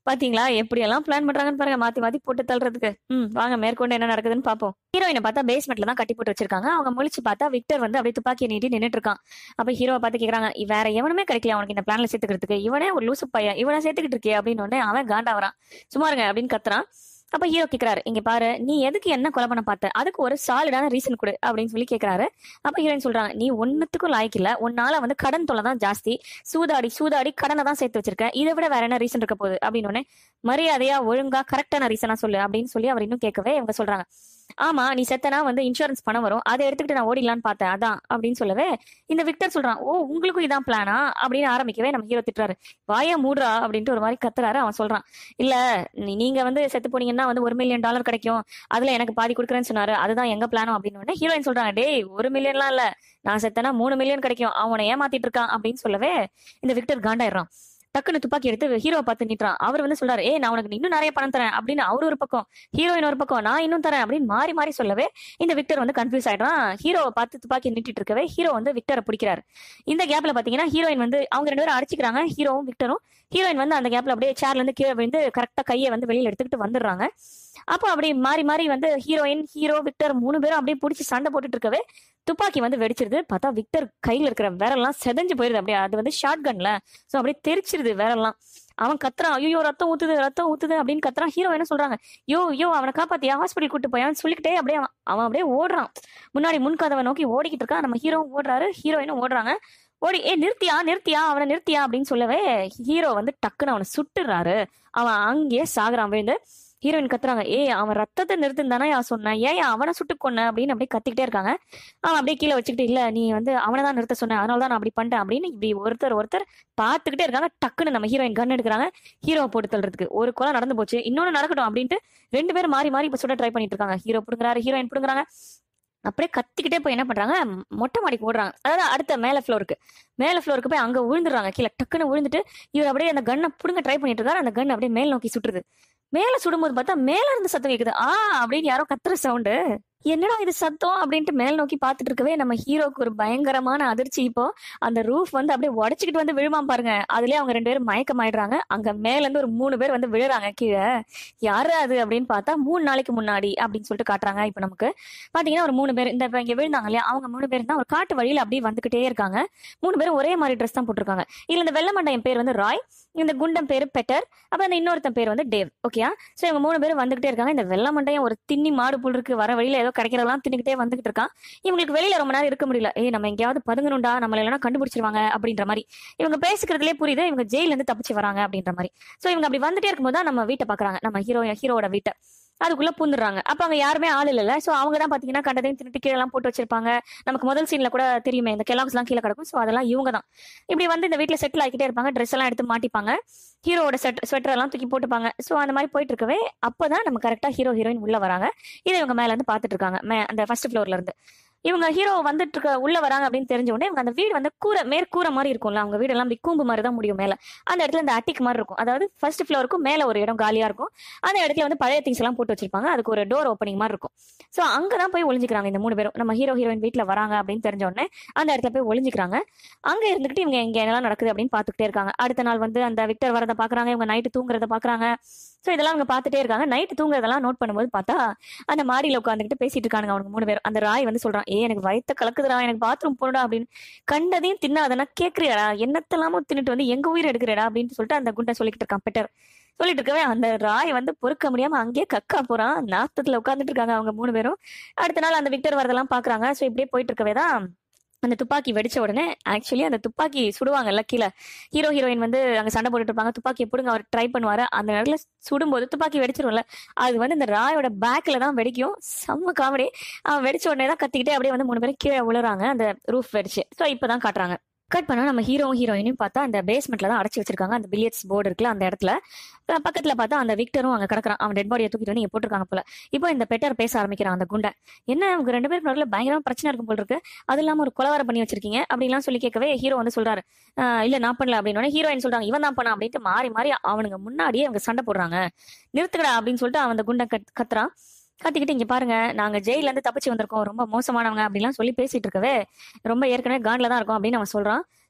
பாத்தீங்களா எப்படி எல்லாம் பிளான் பண்றாங்கன்னு பாருங்க மாத்தி மாத்தி போட்டு தள்ளுறதுக்கு ம் வாங்க மேற்கொண்டு என்ன நடக்குதுன்னு பாப்போம் ஹீரோயினை பார்த்தா பேஸ்மெண்ட்ல தான் கட்டி போட்டு வச்சிருக்காங்க அவங்க முழிச்சு பார்த்தா விக்டர் வந்து அப்படியே துப்பாக்கியை நீட்டி நின்னுட்டு இருக்கான் அப்ப ஹீரோவை பார்த்து கேக்குறாங்க "இ- வேற எவனுமே கிடைக்கல அவனுக்கு இந்த பிளான்ல சேர்த்துக்கிறதுக்கு இவனே ஒரு லூசு பையன் இவனை சேர்த்துக்கிட்டு இருக்கே அப்படின்னு உடனே அவன் காண்டாவறான் சும்மா இருங்க அப்படின்னு கத்துறான் அப்ப ஹீரோ கேக்குறாரு இங்க பாரு நீ எதுக்கு என்ன கொலை பண்ண பார்த்த அதுக்கு ஒரு சாலிடான ரீசன் கொடு அப்படின்னு சொல்லி கேக்குறாரு அப்ப ஹீரோயின் சொல்றாங்க நீ ஒன்னுத்துக்கும் லாய்க்கு இல்ல உன்னால வந்து கடன் தொல்லை தான் ஜாஸ்தி சூதாடி சூதாடி கடனை தான் சேர்த்து வச்சிருக்க இதை விட வேற என்ன ரீசன் இருக்க போகுது அப்படின்னு உடனே மரியாதையா ஒழுங்கா கரெக்டான ரீசனா சொல்லு அப்படின்னு சொல்லி அவர் இன்னும் கேட்கவே இவங்க சொல்றாங்க ஆமா நீ செத்தனா வந்து இன்சூரன்ஸ் பணம் வரும் அதை எடுத்துக்கிட்டு நான் ஓடிடலான்னு பார்த்தேன் அதான் அப்படின்னு சொல்லவே இந்த விக்டர் சொல்றான் ஓ உங்களுக்கும் இதான் பிளானா அப்படின்னு ஆரம்பிக்கவே நம்ம ஹீரோ திட்டுறாரு வாய மூடுறா அப்படின்ட்டு ஒரு மாதிரி கத்துறாரு அவன் சொல்றான் இல்ல நீ- நீங்க வந்து செத்து போனீங்கன்னா வந்து ஒரு மில்லியன் டாலர் கிடைக்கும் அதுல எனக்கு பாதி கொடுக்குறேன்னு சொன்னாரு அதுதான் எங்க பிளானும் அப்படின்னு உடனே ஹீரோயின் சொல்றாங்க டேய் ஒரு மில்லியன்லாம் இல்ல நான் செத்தனா மூணு மில்லியன் கிடைக்கும் அவனை ஏமாத்திட்டு இருக்கான் அப்படின்னு சொல்லவே இந்த விக்டர் காண்டாயிடுறான் டக்குன்னு துப்பாக்கி எடுத்து ஹீரோவை பார்த்து நிட்டுறான் அவர் வந்து சொல்றாரு ஏ நான் உனக்கு இன்னும் நிறைய பணம் தரேன் அப்படின்னு அவர் ஒரு பக்கம் ஹீரோயின் ஒரு பக்கம் நான் இன்னும் தரேன் அப்படின்னு மாறி மாறி சொல்லவே இந்த விக்டர் வந்து கன்ஃபியூஸ் ஆயிடுறான் ஹீரோவை பார்த்து துப்பாக்கி நீட்டிட்டு இருக்கவே ஹீரோ வந்து விக்டரை பிடிக்கிறாரு இந்த கேப்ல பாத்தீங்கன்னா ஹீரோயின் வந்து அவங்க ரெண்டு பேரும் அடிச்சுக்கிறாங்க ஹீரோவும் விக்டரும் ஹீரோயின் வந்து அந்த கேப்ல அப்படியே சேர்ல இருந்து கீழே விழுந்து கரெக்டா கையை வந்து வெளியில எடுத்துக்கிட்டு வந்துடுறாங்க அப்போ அப்படி மாறி மாறி வந்து ஹீரோயின் ஹீரோ விக்டர் மூணு பேரும் அப்படியே பிடிச்சி சண்டை போட்டுட்டு இருக்கவே துப்பாக்கி வந்து வெடிச்சிருது பார்த்தா விக்டர் கையில இருக்கிற விரல்லாம் செதஞ்சு போயிருது அப்படியே அது வந்து ஷார்ட் கன்ல சோ அப்படியே தெரிச்சிருது விரல்லாம் அவன் கத்துறான் ஐயோ ரத்தம் ஊத்துது ரத்தம் ஊத்துது அப்படின்னு கத்துறான் ஹீரோ என்ன சொல்றாங்க யோ யோ அவனை காப்பாத்தியா ஹாஸ்பிட்டல் கூட்டு போயான்னு சொல்லிக்கிட்டே அப்படியே அவன் அவன் அப்படியே ஓடுறான் முன்னாடி முன் கதவை நோக்கி ஓடிக்கிட்டு இருக்கான் நம்ம ஹீரோவும் ஓடுறாரு ஹீரோயினும் ஓடுறாங்க ஓடி ஏ நிறுத்தியா நிறுத்தியா அவனை நிறுத்தியா அப்படின்னு சொல்லவே ஹீரோ வந்து டக்குன்னு அவனை சுட்டுறாரு அவன் அங்கேயே சாகுறான் விழுந்து ஹீரோயின் கத்துறாங்க ஏய் அவன் ரத்தத்தை நிறுத்துன்னு தானே சொன்னேன் ஏன் அவனை சுட்டு கொன்ன அப்படின்னு அப்படியே கத்திக்கிட்டே இருக்காங்க அவன் அப்படியே கீழே வச்சுக்கிட்டு இல்ல நீ வந்து அவனை தான் நிறுத்த சொன்ன அதனால தான் நான் அப்படி பண்ணிட்டேன் அப்படின்னு இப்படி ஒருத்தர் ஒருத்தர் பார்த்துக்கிட்டே இருக்காங்க டக்குன்னு நம்ம ஹீரோயின் கன் எடுக்கிறாங்க ஹீரோ போட்டு தள்ளுறதுக்கு ஒரு கொலை நடந்து போச்சு இன்னொன்னு நடக்கட்டும் அப்படின்ட்டு ரெண்டு பேரும் மாறி மாறி இப்ப சுட ட்ரை பண்ணிட்டு இருக்காங்க ஹீரோ புடுங்குறாரு ஹீரோயின் புடுங்குறாங்க அப்படியே கத்திக்கிட்டே போய் என்ன பண்றாங்க மொட்டை மாடிக்கு ஓடுறாங்க அதாவது அடுத்த மேல ஃப்ளோருக்கு மேல ஃப்ளோருக்கு போய் அங்க விழுந்துடுறாங்க கீழே டக்குன்னு விழுந்துட்டு இவர் அப்படியே அந்த கன்னை புடுங்க ட்ரை பண்ணிட்டு இருக்காரு அந்த கன் அப்படியே மேல் நோக்கி சுட்டுருது மேல சுடும்போது பார்த்தா மேல இருந்து சத்தம் கேக்குது ஆ அப்படின்னு யாரோ கத்துற சவுண்டு என்னடா இது சத்தம் அப்படின்ட்டு மேல் நோக்கி பார்த்துட்டு இருக்கவே நம்ம ஹீரோக்கு ஒரு பயங்கரமான அதிர்ச்சி இப்போ அந்த ரூஃப் வந்து அப்படியே உடச்சிக்கிட்டு வந்து விழுமாம் பாருங்க அதுலயே அவங்க ரெண்டு பேரும் மயக்கமாயிடுறாங்க அங்க மேல இருந்து ஒரு மூணு பேர் வந்து விழுறாங்க கீழே யாரு அது அப்படின்னு பார்த்தா மூணு நாளைக்கு முன்னாடி அப்படின்னு சொல்லிட்டு காட்டுறாங்க இப்போ நமக்கு பாத்தீங்கன்னா ஒரு மூணு பேர் இந்த இப்ப இங்க விழுந்தாங்க இல்லையா அவங்க மூணு பேர் தான் ஒரு காட்டு வழியில அப்படியே வந்துகிட்டே இருக்காங்க மூணு பேரும் ஒரே மாதிரி ட்ரெஸ் தான் போட்டிருக்காங்க இதுல இந்த வெள்ளமண்டையன் பேர் வந்து ராய் இந்த குண்டம் பேரு பெட்டர் அப்ப அந்த இன்னொருத்தன் பேர் வந்து டேவ் ஓகேயா சோ இவங்க மூணு பேரும் வந்துகிட்டே இருக்காங்க இந்த வெள்ளமண்டையன் ஒரு தின்னி மாடு புல் இருக்கு வர வழியில ஏதோ கிடைக்கிறதெல்லாம் தின்னுக்கிட்டே வந்துகிட்டு இருக்கான் இவங்களுக்கு வெளியில ரொம்ப நேரம் இருக்க முடியல ஏய் நம்ம எங்கேயாவது பதுங்கணும்டா நம்மள இல்லைன்னா கண்டுபிடிச்சிருவாங்க அப்படின்ற மாதிரி இவங்க பேசிக்கிறதுலே புரியுது இவங்க ஜெயில இருந்து தப்பிச்சு வராங்க அப்படின்ற மாதிரி சோ இவங்க அப்படி வந்துட்டே இருக்கும்போது தான் நம்ம வீட்டை பாக்குறாங்க நம்ம ஹீரோ ஹீரோட வீட்டை அதுக்குள்ள பூந்துடுறாங்க அப்ப அங்க யாருமே ஆள் இல்ல சோ அவங்க தான் பாத்தீங்கன்னா கண்டதையும் தின்னுட்டு கீழே எல்லாம் போட்டு வச்சிருப்பாங்க நமக்கு முதல் சீன்ல கூட தெரியுமே இந்த கெலாக்ஸ் எல்லாம் கீழே கிடக்கும் சோ அதெல்லாம் இவங்க தான் இப்படி வந்து இந்த வீட்டுல செட்டில் ஆகிக்கிட்டே இருப்பாங்க ட்ரெஸ் எல்லாம் எடுத்து மாட்டிப்பாங்க ஹீரோட செட் ஸ்வெட்டர் எல்லாம் தூக்கி போட்டுப்பாங்க சோ அந்த மாதிரி போயிட்டு இருக்கவே அப்பதான் நம்ம கரெக்டா ஹீரோ ஹீரோயின் உள்ள வராங்க இதை இவங்க மேல இருந்து பாத்துட்டு இருக்காங்க மே- அந்த ஃபர்ஸ்ட் ஃப்ளோர்ல இருந்து இவங்க ஹீரோ வந்துட்டு இருக்க உள்ள வராங்க அப்படின்னு தெரிஞ்ச உடனே இவங்க அந்த வீடு வந்து கூரை மேற்கூரை மாதிரி இருக்கும்ல அவங்க வீடு எல்லாம் அப்படி கூம்பு மாதிரி தான் முடியும் மேல அந்த இடத்துல இந்த அட்டிக் மாதிரி இருக்கும் அதாவது ஃபர்ஸ்ட் ஃப்ளோருக்கும் மேல ஒரு இடம் காலியா இருக்கும் அந்த இடத்துல வந்து பழைய திங்ஸ் எல்லாம் போட்டு வச்சிருப்பாங்க அதுக்கு ஒரு டோர் ஓப்பனிங் மாதிரி இருக்கும் சோ அங்கதான் போய் ஒளிஞ்சுக்கிறாங்க இந்த மூணு பேரும் நம்ம ஹீரோ ஹீரோயின் வீட்ல வராங்க அப்படின்னு தெரிஞ்ச உடனே அந்த இடத்துல போய் ஒளிஞ்சுக்கிறாங்க அங்க இருந்துகிட்டு இவங்க எங்க என்னெல்லாம் நடக்குது அப்படின்னு பாத்துக்கிட்டே இருக்காங்க அடுத்த நாள் வந்து அந்த விக்டர் வரதை பாக்குறாங்க இவங்க நைட்டு தூங்குறத பாக்குறாங்க சோ இதெல்லாம் அவங்க பார்த்துட்டே இருக்காங்க நைட்டு தூங்குறதெல்லாம் நோட் பண்ணும்போது பார்த்தா அந்த மாடியில உட்காந்துக்கிட்டு பேசிட்டு இருக்கானுங்க அவனுக்கு மூணு பேரும் அந்த ராய் வந்து சொல்றான் ஏ எனக்கு வயித்த கலக்குதுடா எனக்கு பாத்ரூம் போடா அப்படின்னு கண்டதையும் தின்னாதனா கேக்குறியாடா என்னத்தெல்லாமோ தின்னுட்டு வந்து எங்க உயிர் எடுக்கிறடா அப்படின்னு சொல்லிட்டு அந்த குண்டை சொல்லிக்கிட்டு இருக்கான் பெட்டர் சொல்லிட்டு இருக்கவே அந்த ராய் வந்து பொறுக்க முடியாம அங்கேயே கக்கா போறான் நாத்தத்துல உட்காந்துட்டு இருக்காங்க அவங்க மூணு பேரும் அடுத்த நாள் அந்த விக்டர் வரதெல்லாம் பாக்குறாங்க சோ இப்படியே போயிட்டு இருக்கவே தான் அந்த துப்பாக்கி வெடிச்ச உடனே ஆக்சுவலி அந்த துப்பாக்கி சுடுவாங்கல்ல கீழே ஹீரோ ஹீரோயின் வந்து அங்க சண்டை போட்டுட்டு இருப்பாங்க துப்பாக்கி எப்படிங்க அவர் ட்ரை பண்ணுவாரு அந்த நேரத்துல சுடும்போது துப்பாக்கி வெடிச்சிரும்ல அது வந்து இந்த ராயோட பேக்ல தான் வெடிக்கும் செம்ம காமெடி அவன் வெடிச்ச உடனே தான் கத்திக்கிட்டே அப்படியே வந்து மூணு பேரும் கீழே விழுறாங்க அந்த ரூஃப் வெடிச்சு ஸோ இப்பதான் காட்டுறாங்க கட் பண்ணா நம்ம ஹீரோவும் ஹீரோயினையும் பார்த்தா அந்த பேஸ்மெண்ட்ல தான் அடைச்சு வச்சிருக்காங்க அந்த பில்லியட்ஸ் போர்டு இருக்குல்ல அந்த இடத்துல அஹ் பக்கத்துல பார்த்தா அந்த விக்டரும் அங்க கிடக்குறான் அவன் டெட் பாடியை தூக்கிட்டு வந்து இங்க போட்டிருக்காங்க போல இப்போ இந்த பெட்டர் பேச ஆரம்பிக்கிறான் அந்த குண்டை என்ன அவங்க ரெண்டு பேருக்கு நடுவில் பயங்கரமா பிரச்சனை இருக்கும் போல இருக்கு அது இல்லாம ஒரு கொலவாரம் பண்ணி வச்சிருக்கீங்க அப்படிலாம் சொல்லி கேட்கவே ஹீரோ வந்து சொல்றாரு "ஆஹ் இல்ல நான் பண்ணல அப்படின்னு ஹீரோயின் சொல்றாங்க இவன் தான் பண்ணா அப்படின்ட்டு மாறி மாறி அவனுங்க முன்னாடியே அவங்க சண்டை போடுறாங்க நிறுத்துக்கடா அப்படின்னு சொல்லிட்டு அவன் அந்த குண்டை கத் கத்துறான் கத்திக்கிட்டு இங்க பாருங்க நாங்க ஜெயில இருந்து தப்பிச்சு வந்திருக்கோம் ரொம்ப மோசமானவங்க அப்படிலாம் சொல்லி பேசிட்டு இருக்கவே ரொம்ப ஏற்கனவே கான்ல தான் இருக்கும் அப்படின்னு அவன் சொல்றான்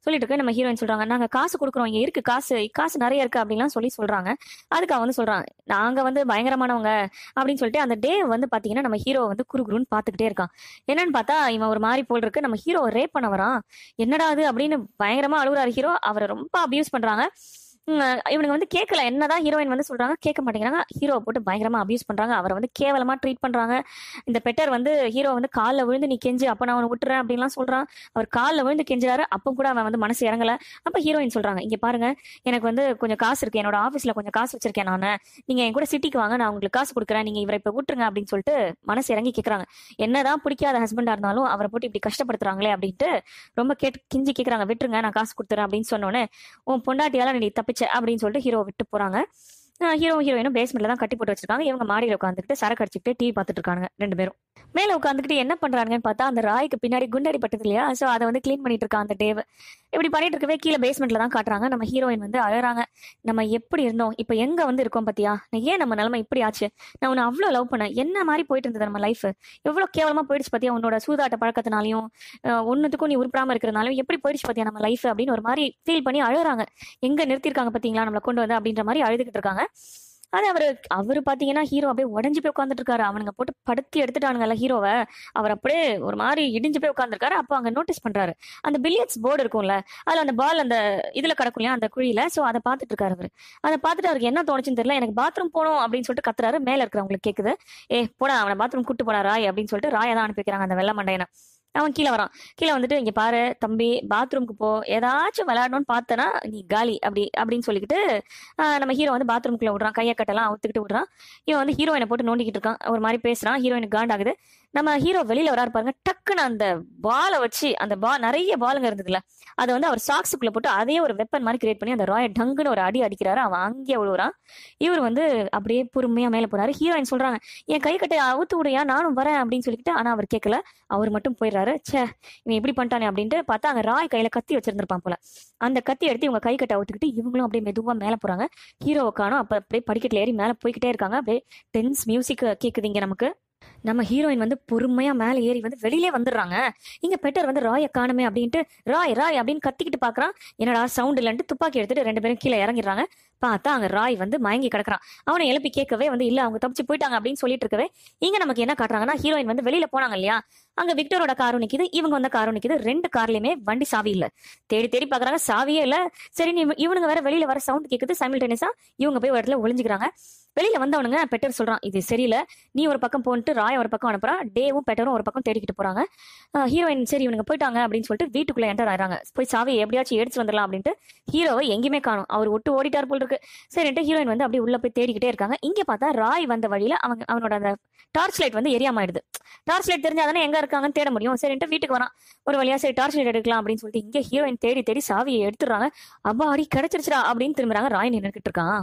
சொல்லிட்டு இருக்க நம்ம ஹீரோயின் சொல்றாங்க நாங்க காசு கொடுக்குறோம் இங்க இருக்கு காசு காசு நிறைய இருக்கு அப்படின்லாம் சொல்லி சொல்றாங்க அதுக்கு அவன் வந்து சொல்றான் நாங்க வந்து பயங்கரமானவங்க அப்படின்னு சொல்லிட்டு அந்த டே வந்து பாத்தீங்கன்னா நம்ம ஹீரோ வந்து குறுகுறுன்னு பாத்துக்கிட்டே இருக்கான் என்னன்னு பார்த்தா இவன் ஒரு மாதிரி போல் இருக்கு நம்ம ஹீரோ ரேப் பண்ண வரான் என்னடா அது அப்படின்னு பயங்கரமா அழுகுறாரு ஹீரோ அவரை ரொம்ப அபியூஸ் பண்றாங்க உம், இவனுங்க வந்து கேட்கல என்னதான் ஹீரோயின் வந்து சொல்றாங்க கேட்க மாட்டேங்கிறாங்க ஹீரோவை போட்டு பயங்கரமா அபியூஸ் பண்றாங்க அவரை வந்து கேவலமா ட்ரீட் பண்றாங்க இந்த பெட்டர் வந்து ஹீரோ வந்து காலில் விழுந்து நீ கெஞ்சு அப்ப நான் அவனை விட்டுறேன் அப்படின்லாம் சொல்றான் அவர் காலில் விழுந்து கெஞ்சுறாரு அப்போ கூட அவன் வந்து மனசு இறங்கல அப்ப ஹீரோயின் சொல்றாங்க இங்க பாருங்க எனக்கு வந்து கொஞ்சம் காசு இருக்கு என்னோட ஆஃபீஸ்ல கொஞ்சம் காசு வச்சிருக்கேன் நான் நீங்க என் கூட சிட்டிக்கு வாங்க நான் உங்களுக்கு காசு கொடுக்குறேன் நீங்க இவரை இப்ப விட்டுருங்க அப்படின்னு சொல்லிட்டு மனசு இறங்கி கேக்குறாங்க என்னதான் பிடிக்காத ஹஸ்பண்டா இருந்தாலும் அவரை போட்டு இப்படி கஷ்டப்படுத்துறாங்களே அப்படின்ட்டு ரொம்ப கேட்டு கிஞ்சி கேக்குறாங்க விட்டுருங்க நான் காசு கொடுத்துறேன் அப்படின்னு சொன்னோன்னே உன் பொண்டாட்டியால நீ தப்பிச்ச அப்படின்னு சொல்லிட்டு ஹீரோ விட்டு போறாங்க ஹீரோ ஹீரோயினும் பேஸ்மெண்ட்ல தான் கட்டி போட்டு வச்சிருக்காங்க இவங்க மாடியில் உட்காந்துக்கிட்டு சரக்கு அடிச்சுக்கிட்டு டிவி பார்த்துட்டு இருக்காங்க ரெண்டு பேரும் மேல உட்காந்துக்கிட்டு என்ன பண்றாங்கன்னு பார்த்தா அந்த ராய்க்கு பின்னாடி குண்டடி பட்டது இல்லையா சோ அதை வந்து க்ளீன் பண்ணிட்டு இருக்கான் அந்த டேவ் இப்படி பண்ணிட்டு இருக்கவே கீழே பேஸ்மெண்ட்ல தான் காட்டுறாங்க நம்ம ஹீரோயின் வந்து அழறாங்க நம்ம எப்படி இருந்தோம் இப்போ எங்க வந்து இருக்கோம் பாத்தியா ஏன் நம்ம நிலைமை இப்படி ஆச்சு நான் உன்னை அவ்வளோ லவ் பண்ணேன் என்ன மாதிரி போயிட்டு இருந்தது நம்ம லைஃப் எவ்வளோ கேவலமா போயிடுச்சு பாத்தியா உன்னோட சூதாட்ட பழக்கத்தினாலையும் அஹ், ஒண்ணுத்துக்கும் நீ உருப்படாம இருக்கிறனாலையும் எப்படி போயிடுச்சு பாத்தியா நம்ம லைஃப் அப்படின்னு ஒரு மாதிரி ஃபீல் பண்ணி அழுறாங்க எங்க நிறுத்திருக்காங்க பாத்தீங்களா நம்மளை கொண்டு வந்து அப்படின்ற மாதிரி அழுதுகிட்டு இருக்காங்க அது அவரு அவரு பாத்தீங்கன்னா ஹீரோ அப்படியே உடஞ்சு போய் உட்காந்துட்டு இருக்காரு அவனுங்க போட்டு படுத்தி எடுத்துட்டானுங்கல்ல ஹீரோவை அவர் அப்படியே ஒரு மாதிரி இடிஞ்சு போய் உட்காந்துருக்காரு அப்போ அங்க நோட்டீஸ் பண்றாரு அந்த பில்லியட்ஸ் போர்டு இருக்கும்ல அதுல அந்த பால் அந்த இதுல கிடக்கும் இல்லையா அந்த குழியில சோ அதை பார்த்துட்டு இருக்காரு அவரு அதை பார்த்துட்டு அவருக்கு என்ன தோணுச்சுன்னு தெரியல எனக்கு பாத்ரூம் போகணும் அப்படின்னு சொல்லிட்டு கத்துறாரு மேல இருக்கிறவங்களுக்கு கேக்குது ஏ போடா அவனை பாத்ரூம் கூட்டு போடா ராய் அப்படின்னு சொல்லிட்டு ராயை தான் அனுப்பி வைக்கிறாங்க அந்த வெள்ள மண்டையனை அவன் கீழே வரான் கீழே வந்துட்டு இங்க பாரு தம்பி பாத்ரூம்க்கு போ ஏதாச்சும் விளையாடணும்னு பார்த்தனா நீ காலி அப்படி அப்படின்னு சொல்லிக்கிட்டு ஆஹ் நம்ம ஹீரோ வந்து பாத்ரூம்குள்ள விடுறான் கையை கட்டெல்லாம் அவுத்துக்கிட்டு விடுறான் இவன் வந்து ஹீரோயினை போட்டு நோண்டிக்கிட்டு இருக்கான் ஒரு மாதிரி பேசுறான் ஹீரோயினுக்கு காண்டாகுது நம்ம ஹீரோ வெளியில வராரு பாருங்க டக்குன்னு அந்த பாலை வச்சு அந்த பால் நிறைய பாலுங்க இருந்ததுல அதை வந்து அவர் சாக்ஸுக்குள்ள போட்டு அதே ஒரு வெப்பன் மாதிரி கிரியேட் பண்ணி அந்த ராய டங்குன்னு ஒரு அடி அடிக்கிறாரு அவன் அங்கேயே விழுவுறான் இவர் வந்து அப்படியே பொறுமையா மேல போறாரு ஹீரோயின் சொல்றாங்க என் கை கட்டை அவுத்து விடுயா நானும் வரேன் அப்படின்னு சொல்லிட்டு ஆனா அவர் கேட்கல அவர் மட்டும் போயிடுறாரு ச்சே இவன் இப்படி பண்ணிட்டானே அப்படின்ட்டு பார்த்தா அங்க ராய் கையில கத்தி வச்சிருந்திருப்பான் போல அந்த கத்தி எடுத்து இவங்க கை கட்டை அவுத்துக்கிட்டு இவங்களும் அப்படியே மெதுவா மேல போறாங்க ஹீரோவை காணும் அப்ப அப்படியே படிக்கட்டுல ஏறி மேல போய்கிட்டே இருக்காங்க அப்படியே டென்ஸ் மியூசிக் கேக்குது இங்க நமக்கு நம்ம ஹீரோயின் வந்து பொறுமையா மேல ஏறி வந்து வெளியிலே வந்துடுறாங்க இங்க பெட்டர் வந்து ராயை காணுமே அப்படின்ட்டு ராய் ராய் அப்படின்னு கத்திக்கிட்டு பாக்குறான் என்னடா சவுண்ட் இல்லன்ட்டு துப்பாக்கி எடுத்துட்டு ரெண்டு பேரும் கீழே இறங்கிடுறாங்க பார்த்தா அங்க ராய் வந்து மயங்கி கிடக்குறான் அவனை எழுப்பி கேட்கவே வந்து இல்ல அவங்க தப்பிச்சு போயிட்டாங்க அப்படின்னு சொல்லிட்டு இருக்கவே இங்க நமக்கு என்ன காட்டுறாங்கன்னா ஹீரோயின் வந்து வெளியில போனாங்க இல்லையா அங்க விக்டரோட காரும் நிக்குது இவங்க வந்த காரும் நிக்குது ரெண்டு கார்லயுமே வண்டி சாவி இல்ல தேடி தேடி பாக்குறாங்க சாவியே இல்ல சரி நீ இவனுங்க வேற வெளியில வர சவுண்ட் கேக்குது சைமில்டேனியஸா இவங்க போய் ஒரு இடத்துல ஒளிஞ்சுக்கிறாங்க வெளியில வந்தவனுங்க பெட்டர் சொல்றான் இது சரியில்லை நீ ஒரு பக்கம் போன்ட்டு ராய் ஒரு பக்கம் அனுப்புறான் டேவும் பெட்டரும் ஒரு பக்கம் தேடிக்கிட்டு போறாங்க ஹீரோயின் சரி இவனுங்க போயிட்டாங்க அப்படின்னு சொல்லிட்டு வீட்டுக்குள்ள என்டர் ஆயிடுறாங்க போய் சாவி எப்படியாச்சும் எடுத்து வந்துடலாம் அப்படின்ட்டு ஹீரோவை எங்கேயுமே காணும் அவர் விட்டு ஓடிட்டார் போல் இருக்கு சரின்ட்டு ஹீரோயின் வந்து அப்படியே உள்ள போய் தேடிக்கிட்டே இருக்காங்க இங்க பார்த்தா ராய் வந்த வழியில அவங்க அவனோட அந்த டார்ச் லைட் வந்து எரியாம ஆயிடுது டார்ச் லைட் தெரிஞ்சாதானே எங்க இருக்காங்கன்னு தேட முடியும் சரின்ட்டு வீட்டுக்கு வரான் ஒரு வழியா சரி டார்ச் லைட் எடுக்கலாம் அப்படின்னு சொல்லிட்டு இங்க ஹீரோயின் தேடி தேடி சாவியை எடுத்துடுறாங்க அப்பா அடி கிடைச்சிருச்சுடா அப்படின்னு திரும்புறாங்க ராய் நின்றுக்கிட்டு இருக்கான்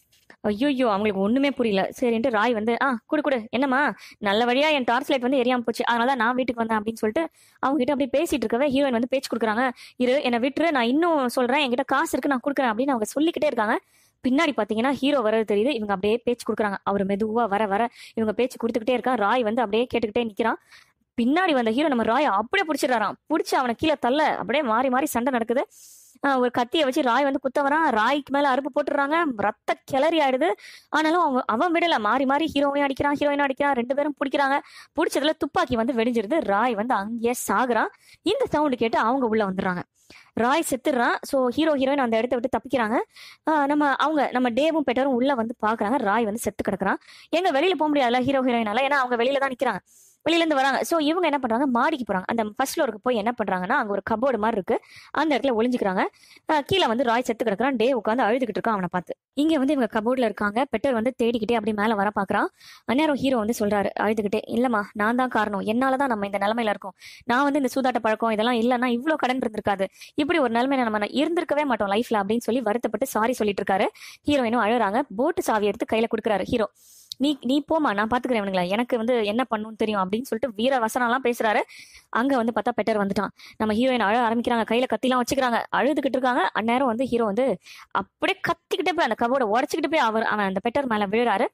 ஐயோ அவங்களுக்கு ஒண்ணுமே புரியல சரின்ட்டு ராய் வந்து ஆ குடு குடு என்னம்மா நல்ல வழியா என் டார்ச் லைட் வந்து எரியாம போச்சு அதனால தான் நான் வீட்டுக்கு வந்தேன் அப்படின்னு சொல்லிட்டு அவங்க கிட்ட அப்படியே பேசிட்டு இருக்கவே ஹீரோயின் வந்து பேச்சு கொடுக்குறாங்க இரு என்னை விட்டுரு நான் இன்னும் சொல்றேன் என்கிட்ட காசு இருக்கு நான் கொடுக்குறேன் அப்படின்னு அவங்க சொல்லிக்கிட்டே இருக்காங்க பின்னாடி பாத்தீங்கன்னா ஹீரோ வர்றது தெரியுது இவங்க அப்படியே பேச்சு கொடுக்குறாங்க அவர் மெதுவா வர வர இவங்க பேச்சு கொடுத்துக்கிட்டே இருக்கா ராய் வந்து அப்படியே கேட்டுக்கிட்டே நிக்கிறான் பின்னாடி வந்த ஹீரோ நம்ம ராய் அப்படியே பிடிச்சிடறான் பிடிச்சி அவனை கீழே தள்ள அப்படியே மாறி மாறி சண்டை நடக்குது ஆஹ் ஒரு கத்தியை வச்சு ராய் வந்து குத்த வரான் ராய்க்கு மேல அறுப்பு போட்டுறாங்க ரத்த கிளறி ஆயிடுது ஆனாலும் அவன் அவன் விடல மாறி மாறி ஹீரோவையும் அடிக்கிறான் ஹீரோயினும் அடிக்கிறான் ரெண்டு பேரும் பிடிக்கிறாங்க பிடிச்சதுல துப்பாக்கி வந்து வெடிஞ்சிருது ராய் வந்து அங்கேயே சாகுறான் இந்த சவுண்டு கேட்டு அவங்க உள்ள வந்துடுறாங்க ராய் செத்துடுறான் ஸோ ஹீரோ ஹீரோயின் அந்த இடத்த விட்டு தப்பிக்கிறாங்க ஆஹ் நம்ம அவங்க நம்ம டேவும் பெட்டரும் உள்ள வந்து பாக்குறாங்க ராய் வந்து செத்து கிடக்குறான் எங்க வெளியில போக முடியாதுல்ல ஹீரோ ஹீரோயினால ஏன்னா அவங்க வெளியில தான் நிக்கிறாங்க வெளியில இருந்து வராங்க சோ இவங்க என்ன பண்றாங்க மாடிக்கு போறாங்க அந்த ஃபர்ஸ்ட் ஃப்ளோருக்கு போய் என்ன பண்றாங்கன்னா அங்க ஒரு கபோர்டு மாதிரி இருக்கு அந்த இடத்துல ஒளிஞ்சுக்கிறாங்க ஆஹ் கீழே வந்து ராய் செத்து கிடக்குறான் டே உட்காந்து அழுதுகிட்டு இருக்கான் அவனை பார்த்து இங்க வந்து இவங்க கபோர்ட்ல இருக்காங்க பெட்டர் வந்து தேடிக்கிட்டே அப்படி மேல வர பாக்குறான் அந்நேரம் ஹீரோ வந்து சொல்றாரு அழுதுகிட்டே இல்லம்மா நான் தான் காரணம் என்னாலதான் நம்ம இந்த நிலைமையில இருக்கோம் நான் வந்து இந்த சூதாட்ட பழக்கம் இதெல்லாம் இல்லைன்னா இவ்வளவு கடன் இருந்திருக்காது இப்படி ஒரு நிலைமையில நம்ம இருந்திருக்கவே மாட்டோம் லைஃப்ல அப்படின்னு சொல்லி வருத்தப்பட்டு சாரி சொல்லிட்டு இருக்காரு ஹீரோயினும் அழுறாங்க போட்டு சாவி எடுத்து கையில கொடுக்குறாரு ஹீரோ நீ நீ போமா நான் பாத்துக்கிறேன் இவனுங்கள எனக்கு வந்து என்ன பண்ணணும்னு தெரியும் அப்படின்னு சொல்லிட்டு வீர வசனம் எல்லாம் பேசுறாரு அங்க வந்து பார்த்தா பெட்டர் வந்துட்டான் நம்ம ஹீரோயின் அழ ஆரம்பிக்கிறாங்க கையில கத்திலாம் வச்சுக்கிறாங்க அழுதுகிட்டு இருக்காங்க அந்நேரம் வந்து ஹீரோ வந்து அப்படியே கத்திக்கிட்டே போய் அந்த கபோர்டை உடச்சிக்கிட்டு போய் அவர் அவன் அந்த பெட்டர் மேல விழுறாரு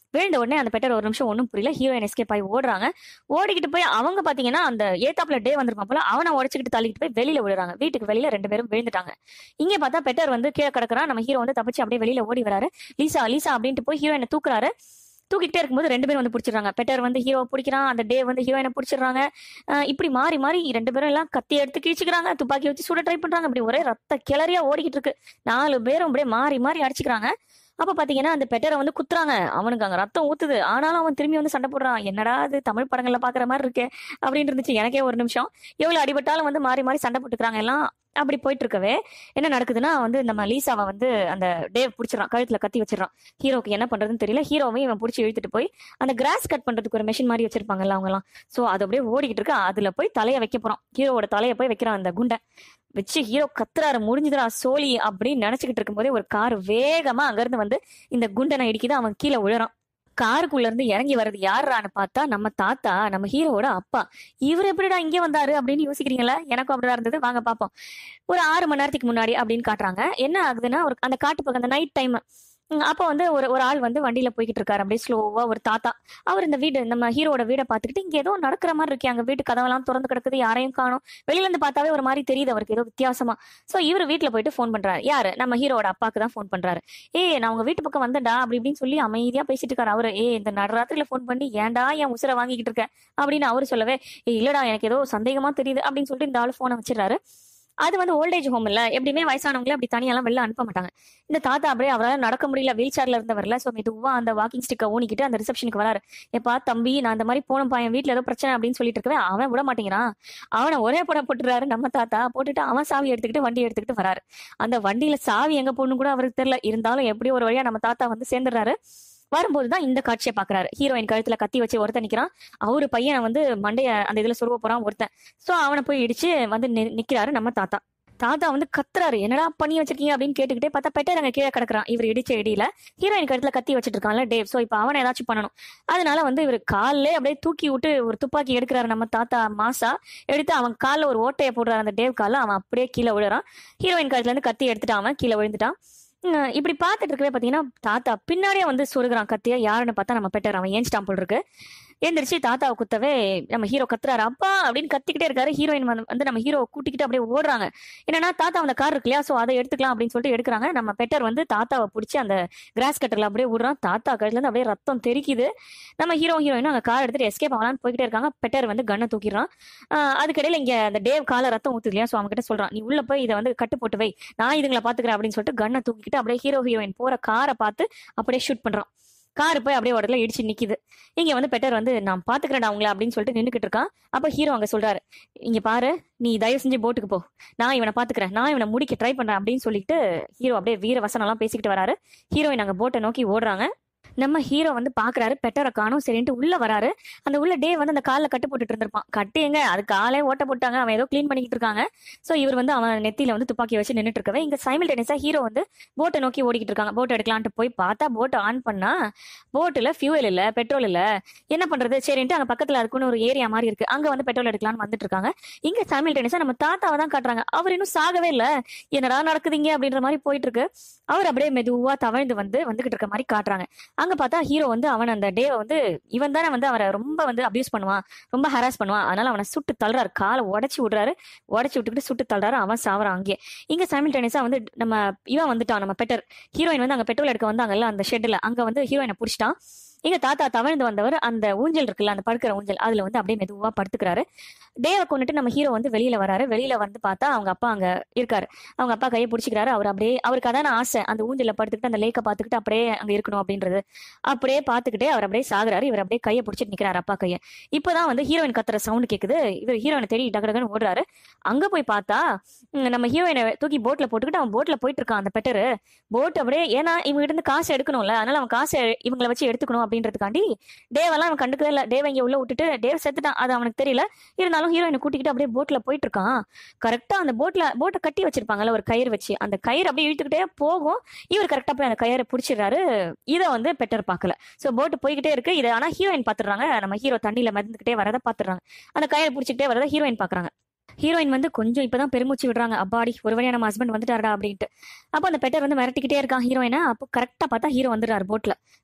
விழுந்த உடனே அந்த பெட்டர் ஒரு நிமிஷம் ஒன்றும் புரியல ஹீரோயின் எஸ்கேப் ஆகி ஓடுறாங்க ஓடிக்கிட்டு போய் அவங்க பாத்தீங்கன்னா அந்த ஏத்தாப்புல டே வந்திருப்பான் போல அவனை உடச்சிக்கிட்டு தள்ளிக்கிட்டு போய் வெளியில விடுறாங்க வீட்டுக்கு வெளியில ரெண்டு பேரும் விழுந்துட்டாங்க இங்க பார்த்தா பெட்டர் வந்து கீழே கிடக்குறான் நம்ம ஹீரோ வந்து தப்பிச்சு அப்படியே வெளியில ஓடி வராரு லீசா லீசா அப்படின்ட்டு போய் ஹீரோயினை தூக்குறாரு தூக்கிட்டே இருக்கும்போது ரெண்டு பேரும் வந்து பிடிச்சிடுறாங்க பெட்டர் வந்து ஹீரோ பிடிக்கிறான் அந்த டே வந்து ஹீரோயினை பிடிச்சிடுறாங்க அஹ் இப்படி மாறி மாறி ரெண்டு பேரும் எல்லாம் கத்தி எடுத்து கிழிச்சுக்கிறாங்க துப்பாக்கி வச்சு சுட ட்ரை பண்றாங்க அப்படி ஒரே ரத்த கிளறியா ஓடிக்கிட்டு இருக்கு நாலு பேரும் அப்படியே மாறி மாறி அடிச்சுக்கிறாங்க அப்ப பாத்தீங்கன்னா அந்த பெட்டரை வந்து குத்துறாங்க அவனுக்கு அங்க ரத்தம் ஊத்துது ஆனாலும் அவன் திரும்பி வந்து சண்டை போடுறான் என்னடா அது தமிழ் படங்கள்ல பாக்குற மாதிரி இருக்கு அப்படின்னு இருந்துச்சு எனக்கே ஒரு நிமிஷம் எவ்வளவு அடிபட்டாலும் வந்து மாறி மாறி சண்டை போட்டுக்கிறாங்க எல்லாம் அப்படி போயிட்டு இருக்கவே என்ன நடக்குதுன்னா வந்து நம்ம லீசாவை வந்து அந்த டேவ் பிடிச்சிடறான் கழுத்துல கத்தி வச்சிடறான் ஹீரோக்கு என்ன பண்றதுன்னு தெரியல ஹீரோவையும் இவன் பிடிச்சி இழுத்துட்டு போய் அந்த கிராஸ் கட் பண்றதுக்கு ஒரு மெஷின் மாதிரி வச்சிருப்பாங்கல்ல அவங்க எல்லாம் சோ அது அப்படியே ஓடிக்கிட்டு இருக்கு அதுல போய் தலையை வைக்க போறான் ஹீரோவோட தலையை போய் வைக்கிறான் அந்த குண்டை வச்சு ஹீரோ கத்துறாரு முடிஞ்சுதுடா சோழி அப்படின்னு நினைச்சுக்கிட்டு இருக்கும்போதே ஒரு கார் வேகமா அங்கிருந்து வந்து இந்த குண்டனை இடிக்குது அவன் கீழே விழுறான் காருக்குள்ள இருந்து இறங்கி வர்றது யாரான்னு பார்த்தா நம்ம தாத்தா நம்ம ஹீரோவோட அப்பா இவர் எப்படிடா இங்கே வந்தாரு அப்படின்னு யோசிக்கிறீங்களா எனக்கும் அப்படிதான் இருந்தது வாங்க பார்ப்போம் ஒரு ஆறு மணி நேரத்துக்கு முன்னாடி அப்படின்னு காட்டுறாங்க என்ன ஆகுதுன்னா ஒரு அந்த காட்டு பக்கம் அந்த நைட் டைம் அப்போ வந்து ஒரு ஒரு ஆள் வந்து வண்டியில போய்கிட்டு இருக்காரு அப்படியே ஸ்லோவா ஒரு தாத்தா அவர் இந்த வீடு நம்ம ஹீரோட வீடை பார்த்துக்கிட்டு இங்க ஏதோ நடக்கிற மாதிரி இருக்கு அங்க வீட்டு கதவெல்லாம் திறந்து கிடக்குது யாரையும் காணும் வெளியில இருந்து பார்த்தாவே ஒரு மாதிரி தெரியுது அவருக்கு ஏதோ வித்தியாசமா சோ இவர் வீட்டுல போயிட்டு ஃபோன் பண்றாரு யாரு நம்ம ஹீரோட அப்பாக்கு தான் ஃபோன் பண்றாரு ஏ நான் உங்க வீட்டு பக்கம் வந்தேன்டா அப்படி இப்படின்னு சொல்லி அமைதியா பேசிட்டு இருக்காரு அவரு ஏ இந்த நடராத்திரில ஃபோன் பண்ணி ஏன்டா என் உசுரை வாங்கிக்கிட்டு இருக்க அப்படின்னு அவரு சொல்லவே ஏ இல்லடா எனக்கு ஏதோ சந்தேகமா தெரியுது அப்படின்னு சொல்லிட்டு இந்த ஆளு போனை வச்சிடறாரு அது வந்து ஓல்டேஜ் ஹோம் இல்ல எப்படியுமே வயசானவங்களே அப்படி தனியெல்லாம் வெளில அனுப்ப மாட்டாங்க இந்த தாத்தா அப்படியே அவரால் நடக்க முடியல வீல் சேர்ல இருந்தவர்ல ஸோ மெதுவா அந்த வாக்கிங் ஸ்டிக்கை ஊனிக்கிட்டு அந்த ரிசப்ஷனுக்கு வராரு எப்பா தம்பி நான் அந்த மாதிரி போன பையன் வீட்டுல ஏதோ பிரச்சனை அப்படின்னு சொல்லிட்டு இருக்கவே அவன் விட மாட்டேங்கிறான் அவனை ஒரே படம் போட்டுறாரு நம்ம தாத்தா போட்டுட்டு அவன் சாவி எடுத்துக்கிட்டு வண்டி எடுத்துக்கிட்டு வராரு அந்த வண்டியில சாவி எங்க போகணும் கூட அவருக்கு தெரியல இருந்தாலும் எப்படியோ ஒரு வழியா நம்ம தாத்தா வந்து சேர்ந்துடுறாரு வரும்போதுதான் இந்த காட்சியை பாக்குறாரு ஹீரோயின் கழுத்துல கத்தி வச்சு ஒருத்தன் நிக்கிறான் அவரு பையனை வந்து மண்டைய அந்த இதுல சொருவ போறான் ஒருத்தன் சோ அவனை போய் இடிச்சு வந்து நி- நிக்கிறாரு நம்ம தாத்தா தாத்தா வந்து கத்துறாரு என்னடா பண்ணி வச்சிருக்கீங்க அப்படின்னு கேட்டுக்கிட்டே பார்த்தா பெட்டர் அங்க கீழே கிடக்குறான் இவர் இடிச்ச இடியில ஹீரோயின் கழுத்துல கத்தி வச்சிட்டு இருக்கான்ல டேவ் சோ இப்போ அவனை ஏதாச்சும் பண்ணணும் அதனால வந்து இவர் கால்லே அப்படியே தூக்கி விட்டு ஒரு துப்பாக்கி எடுக்கிறாரு நம்ம தாத்தா மாசா எடுத்து அவன் கால்ல ஒரு ஓட்டையை போடுறாரு அந்த டேவ் கால்ல அவன் அப்படியே கீழே விழுறான் ஹீரோயின் கழுத்துல இருந்து கத்தி எடுத்துட்டு அவன் கீழே விழுந்துட்டான் உம் இப்படி பார்த்துட்டு இருக்கவே பாத்தீங்கன்னா தாத்தா பின்னாடியே வந்து சொருகிறான் கத்தியா யாருன்னு பார்த்தா நம்ம பெட்டர் அவன் ஏஞ்சிட்டான் போல் இருக்கு எந்திரிச்சு தாத்தாவை குத்தவே நம்ம ஹீரோ கத்துறாரு அப்பா அப்படின்னு கத்திக்கிட்டே இருக்காரு ஹீரோயின் வந்து வந்து நம்ம ஹீரோ கூட்டிக்கிட்டு அப்படியே ஓடுறாங்க என்னன்னா தாத்தா அந்த கார் இருக்கு இல்லையா சோ அதை எடுத்துக்கலாம் அப்படின்னு சொல்லிட்டு எடுக்கிறாங்க நம்ம பெட்டர் வந்து தாத்தாவை பிடிச்சி அந்த கிராஸ் கட்டர்ல அப்படியே விடுறான் தாத்தா கழுத்துல இருந்து அப்படியே ரத்தம் தெரிக்குது நம்ம ஹீரோ ஹீரோயினும் அங்க கார் எடுத்துட்டு எஸ்கேப் ஆகலாம்னு போய்கிட்டே இருக்காங்க பெட்டர் வந்து கண்ணை தூக்கிடுறான் ஆஹ் அதுக்கிடையில இங்க அந்த டேவ் கால ரத்தம் ஊத்துது இல்லையா சோ அவங்க கிட்ட சொல்றான் நீ உள்ள போய் இதை வந்து கட்டு போட்டு வை நான் இதுங்களை பாத்துக்கிறேன் அப்படின்னு சொல்லிட்டு கண்ணை தூக்கிக்கிட்டு அப்படியே ஹீரோ ஹீரோயின் போற காரை பார்த்து அப்படியே ஷூட் பண்றான் கார் போய் அப்படியே ஒரு இடத்துல இடிச்சு நிக்குது இங்க வந்து பெட்டர் வந்து நான் பாத்துக்கிறேன் உங்களை அப்படின்னு சொல்லிட்டு நின்னுக்கிட்டு இருக்கான் அப்ப ஹீரோ அங்க சொல்றாரு இங்க பாரு நீ தயவு செஞ்சு போட்டுக்கு போ நான் இவனை பாத்துக்கிறேன் நான் இவனை முடிக்க ட்ரை பண்றேன் அப்படின்னு சொல்லிட்டு ஹீரோ அப்படியே வீர வசனம் எல்லாம் பேசிக்கிட்டு வராரு ஹீரோயின் அங்க போட்டை நோக்கி ஓடுறாங்க நம்ம ஹீரோ வந்து பாக்குறாரு பெட்டரை காணும் சரின்ட்டு உள்ள வராரு அந்த உள்ள டே வந்து அந்த கால்ல கட்டு போட்டுட்டு இருந்திருப்பான் கட்டு எங்க அது காலே ஓட்ட போட்டாங்க அவன் ஏதோ க்ளீன் பண்ணிக்கிட்டு இருக்காங்க சோ இவர் வந்து அவன் நெத்தியில வந்து துப்பாக்கி வச்சு நின்னுட்டு இருக்கவே இங்க சைமில்டேனியஸா ஹீரோ வந்து போட்டை நோக்கி ஓடிக்கிட்டு இருக்காங்க போட் எடுக்கலான்ட்டு போய் பார்த்தா போட்டை ஆன் பண்ணா போட்டுல ஃபியூவல் இல்ல பெட்ரோல் இல்ல என்ன பண்றது சரின்ட்டு அங்க பக்கத்துல அதுக்குன்னு ஒரு ஏரியா மாதிரி இருக்கு அங்க வந்து பெட்ரோல் எடுக்கலாம்னு வந்துட்டு இருக்காங்க இங்க சைமில்டேனியஸா நம்ம தாத்தாவை தான் காட்டுறாங்க அவர் இன்னும் சாகவே இல்ல என்னடா நடக்குதுங்க அப்படின்ற மாதிரி போயிட்டு இருக்கு அவர் அப்படியே மெதுவா தவழ்ந்து வந்து வந்துகிட்டு இருக்க மாதிரி காட்டுறாங்க அங்க பார்த்தா ஹீரோ வந்து அவன் அந்த டேவை வந்து இவன் தானே வந்து அவரை ரொம்ப வந்து அபியூஸ் பண்ணுவான் ரொம்ப ஹராஸ் பண்ணுவான் அதனால அவனை சுட்டு தள்ளுறாரு காலை உடச்சி விடுறாரு உடச்சி விட்டுக்கிட்டு சுட்டு தள்ளுறாரு அவன் சாவறான் அங்கே இங்க சைமில்டேனியஸா வந்து நம்ம இவன் வந்துட்டான் நம்ம பெட்டர் ஹீரோயின் வந்து அங்க பெட்ரோல் எடுக்க வந்தாங்கல்ல அந்த ஷெட்ல அங்க வந்து ஹீரோயினை புடிச்சிட்டான் இங்க தாத்தா தவழ்ந்து வந்தவர் அந்த ஊஞ்சல் இருக்குல்ல அந்த படுக்கிற ஊஞ்சல் அதுல வந்து அப்படியே மெதுவா படுத்துக்கிறாரு டேவை கொண்டுட்டு நம்ம ஹீரோ வந்து வெளியில வராரு வெளியில வந்து பார்த்தா அவங்க அப்பா அங்க இருக்காரு அவங்க அப்பா கையை பிடிச்சிக்கிறாரு அவர் அப்படியே அவருக்கு அதான ஆசை அந்த ஊஞ்சல்ல படுத்துக்கிட்டு அந்த லேக்கை பார்த்துக்கிட்டு அப்படியே அங்க இருக்கணும் அப்படின்றது அப்படியே பார்த்துக்கிட்டே அவர் அப்படியே சாகுறாரு இவர் அப்படியே கையை பிடிச்சிட்டு நிக்கிறாரு அப்பா கையை இப்பதான் வந்து ஹீரோயின் கத்துற சவுண்ட் கேக்குது இவர் ஹீரோயினை தேடி டக்கு டக்குன்னு ஓடுறாரு அங்க போய் பார்த்தா ம், நம்ம ஹீரோயினை தூக்கி போட்ல போட்டுக்கிட்டு அவன் போட்ல போயிட்டு இருக்கான் அந்த பெட்டரு போட் அப்படியே ஏன்னா இவங்க கிட்ட இருந்து காசு எடுக்கணும்ல அதனால அவன் காசை இவங்கள வச்சு எடுத்துக்கணும் அப்படின்றதுக்காண்டி டேவெல்லாம் அவன் கண்டுக்கவே இல்லை டேவ இங்க உள்ள விட்டுட்டு டேவ் செத்துட்டான் அது அவனுக்கு தெரியல இருந்தாலும் ஹீரோயினை கூட்டிக்கிட்டு அப்படியே போட்ல போயிட்டு இருக்கான் கரெக்டா அந்த போட்ல போட்டை கட்டி வச்சிருப்பாங்கல்ல ஒரு கயிறு வச்சு அந்த கயிறு அப்படியே இழுத்துக்கிட்டே போகும் இவர் கரெக்டா போய் அந்த கயிறை பிடிச்சிடுறாரு இதை வந்து பெட்டர் பார்க்கல சோ போட்டு போய்கிட்டே இருக்கு இதை ஆனா ஹீரோயின் பாத்துறாங்க நம்ம ஹீரோ தண்ணியில மிதந்துக்கிட்டே வரதை பாத்துறாங்க அந்த கயிறை பிடிச்சிக்கிட்டே வரதை ஹீரோயின் பாக்குறாங்க ஹீரோயின் வந்து கொஞ்சம் இப்பதான் பெருமூச்சு விடுறாங்க அப்பாடி ஒரு வழியா நம்ம ஹஸ்பண்ட் வந்துட்டாரா அப்படின்ட்டு அப்போ அந்த பெட்டர் வந்து மிரட்டிக்கிட்டே இருக்கான் ஹீரோயினை அப்போ கரெக்டா பார்த்தா ஹீரோ வந்துடுறாரு போட்ல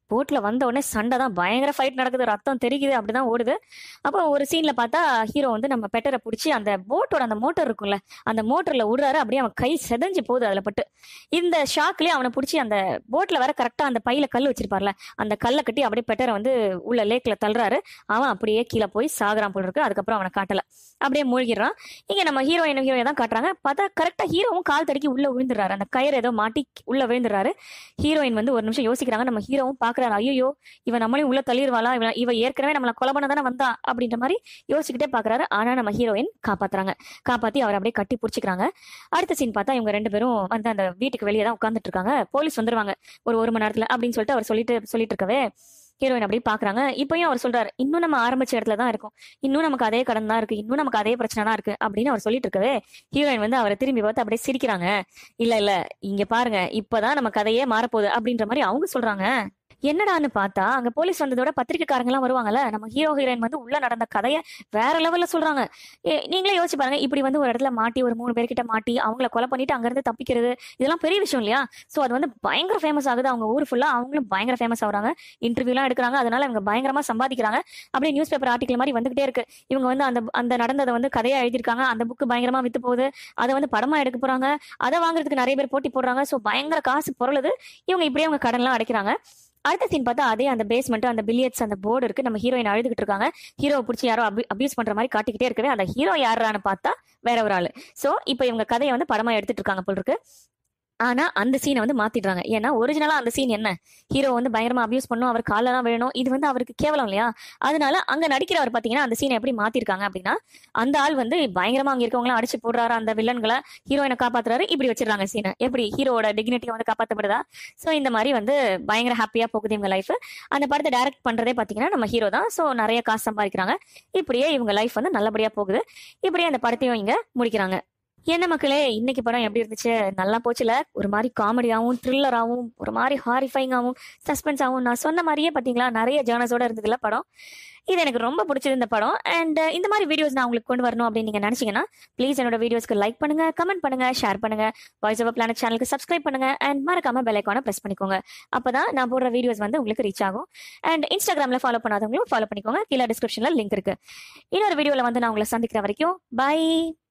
போட்ல வந்த உடனே சண்டை தான் பயங்கர ஃபைட் நடக்குது ரத்தம் தெரிக்குது அப்படிதான் ஓடுது அப்போ ஒரு சீன்ல பார்த்தா ஹீரோ வந்து நம்ம பெட்டரை பிடிச்சி அந்த போட்டோட அந்த மோட்டர் இருக்கும்ல அந்த மோட்டர்ல விடுறாரு அப்படியே அவன் கை செதஞ்சு போகுது அதுல பட்டு இந்த ஷாக்லயே அவனை பிடிச்சி அந்த போட்ல வர கரெக்டா அந்த பையில கல் வச்சிருப்பார்ல அந்த கல்லை கட்டி அப்படியே பெட்டரை வந்து உள்ள லேக்ல தள்ளுறாரு அவன் அப்படியே கீழே போய் சாகுறான் போல இருக்கு அதுக்கப்புறம் அவனை காட்டல அப்படியே மூழ்கிடுறான் இங்க நம்ம ஹீரோயின் ஹீரோயை தான் காட்டுறாங்க பார்த்தா கரெக்டா ஹீரோவும் கால் தடுக்கி உள்ள விழுந்துடுறாரு அந்த கயிறு ஏதோ மாட்டி உள்ள விழுந்துடுறாரு ஹீரோயின் வந்து ஒரு நிமிஷம் யோசிக்கிறாங்க நம்ம ஹீரோவும் பாக்குறாரு ஐயோ இவன் நம்மளையும் உள்ள தள்ளிடுவாளா இவன் இவ ஏற்கனவே நம்மள கொலை பண்ண தானே வந்தா அப்படின்ற மாதிரி யோசிச்சுக்கிட்டே பாக்குறாரு ஆனா நம்ம ஹீரோயின் காப்பாத்துறாங்க காப்பாத்தி அவர் அப்படியே கட்டி பிடிச்சிக்கிறாங்க அடுத்த சீன் பார்த்தா இவங்க ரெண்டு பேரும் வந்து அந்த வீட்டுக்கு வெளியே தான் உட்காந்துட்டு இருக்காங்க போலீஸ் வந்துருவாங்க ஒரு ஒரு மணி நேரத்துல அப்படின்னு சொல்லிட்டு அவர் சொல்லிட்டு சொல்லிட்டு இருக்கவே ஹீரோயின் அப்படி பாக்குறாங்க இப்பயும் அவர் சொல்றாரு இன்னும் நம்ம ஆரம்பிச்ச இடத்துல தான் இருக்கும் இன்னும் நமக்கு அதே கடன் தான் இருக்கு இன்னும் நமக்கு அதே பிரச்சனை தான் இருக்கு அப்படின்னு அவர் சொல்லிட்டு இருக்கவே ஹீரோயின் வந்து அவரை திரும்பி பார்த்து அப்படியே சிரிக்கிறாங்க இல்ல இல்ல இங்க பாருங்க இப்பதான் நம்ம கதையே மாறப்போகுது அப்படின்ற மாதிரி அவங்க சொல்றாங்க என்னடான்னு பார்த்தா அங்க போலீஸ் வந்ததோட பத்திரிக்கைக்காரங்க எல்லாம் வருவாங்கல்ல நம்ம ஹீரோ ஹீரோயின் வந்து உள்ள நடந்த கதையை வேற லெவல்ல சொல்றாங்க ஏ, நீங்களே யோசிச்சு பாருங்க இப்படி வந்து ஒரு இடத்துல மாட்டி ஒரு மூணு பேர்கிட்ட மாட்டி அவங்கள கொலை பண்ணிட்டு அங்க இருந்து தப்பிக்கிறது இதெல்லாம் பெரிய விஷயம் இல்லையா சோ அது வந்து பயங்கர ஃபேமஸ் ஆகுது அவங்க ஊர் ஃபுல்லா அவங்களும் பயங்கர ஃபேமஸ் ஆகுறாங்க இன்டர்வியூலாம் எடுக்கிறாங்க அதனால இவங்க பயங்கரமா சம்பாதிக்கிறாங்க அப்படியே நியூஸ் பேப்பர் ஆர்டிகல் மாதிரி வந்துகிட்டே இருக்கு இவங்க வந்து அந்த அந்த நடந்ததை வந்து கதையா எழுதியிருக்காங்க அந்த புக்கு பயங்கரமா வித்து போகுது அதை வந்து படமா எடுக்க போறாங்க அதை வாங்குறதுக்கு நிறைய பேர் போட்டி போடுறாங்க ஸோ பயங்கர காசு பொருளுது இவங்க இப்படியே அவங்க கடன்லாம் அடைக்கிறாங்க அடுத்த சீன் பார்த்தா அதே அந்த பேஸ்மெண்ட் அந்த பில்லியட்ஸ் அந்த போர்டு இருக்கு நம்ம ஹீரோயின் அழுதுகிட்டு இருக்காங்க ஹீரோ பிடிச்சி யாரோ அபியூஸ் பண்ற மாதிரி காட்டிக்கிட்டே இருக்கவே அந்த ஹீரோ யாரான்னு பார்த்தா வேற ஒரு ஆளு சோ இப்போ இவங்க கதையை வந்து படமா எடுத்துட்டு இருக்காங்க போல் இருக்கு ஆனா அந்த சீனை வந்து மாத்திடுறாங்க ஏன்னா ஒரிஜினலா அந்த சீன் என்ன ஹீரோ வந்து பயங்கரமா அபியூஸ் பண்ணும் அவர் காலெல்லாம் வேணும் இது வந்து அவருக்கு கேவலம் இல்லையா அதனால அங்க நடிக்கிறவர் பாத்தீங்கன்னா அந்த சீனை எப்படி மாத்திருக்காங்க அப்படின்னா அந்த ஆள் வந்து பயங்கரமா அங்க இருக்கவங்களாம் அடிச்சு போடுறாரு அந்த வில்லன்களை ஹீரோயினை காப்பாத்துறாரு இப்படி வச்சிருக்காங்க சீனை எப்படி ஹீரோவோட டிக்னிட்டி வந்து காப்பாத்தப்படுதா சோ இந்த மாதிரி வந்து பயங்கர ஹாப்பியா போகுது இவங்க லைஃப் அந்த படத்தை டைரக்ட் பண்றதே பாத்தீங்கன்னா நம்ம ஹீரோ தான் சோ நிறைய காசு சம்பாதிக்கிறாங்க இப்படியே இவங்க லைஃப் வந்து நல்லபடியா போகுது இப்படியே அந்த படத்தையும் இங்க முடிக்கிறாங்க என்ன மக்களே இன்னைக்கு படம் எப்படி இருந்துச்சு நல்லா போச்சுல ஒரு மாதிரி காமெடியாவும் த்ரில்லராகவும் ஒரு மாதிரி ஹாரிஃபைங்காகவும் சஸ்பென்ஸாகவும் நான் சொன்ன மாதிரியே பாத்தீங்களா நிறைய ஜேர்னஸோட இருந்ததுல படம் இது எனக்கு ரொம்ப பிடிச்சது இந்த படம் அண்ட் இந்த மாதிரி வீடியோஸ் நான் உங்களுக்கு கொண்டு வரணும் அப்படின்னு நீங்க நினைச்சீங்கன்னா ப்ளீஸ் என்னோட வீடியோஸ்க்கு லைக் பண்ணுங்க கமெண்ட் பண்ணுங்க ஷேர் பண்ணுங்க வாய்ஸ் ஓவர் பிளானட் சேனலுக்கு சப்ஸ்கிரைப் பண்ணுங்க அண்ட் மறக்காம பெல் ஐக்கான பிரஸ் பண்ணிக்கோங்க அப்பதான் நான் போடுற வீடியோஸ் வந்து உங்களுக்கு ரீச் ஆகும் அண்ட் இன்ஸ்டாகிராம்ல ஃபாலோ பண்ணாதவங்களும் ஃபாலோ பண்ணிக்கோங்க கீழே டிஸ்கிரிப்ஷன்ல லிங்க் இருக்கு இன்னொரு வீடியோல வந்து நான் உங்களை சந்திக்கிற வரைக்கும் பை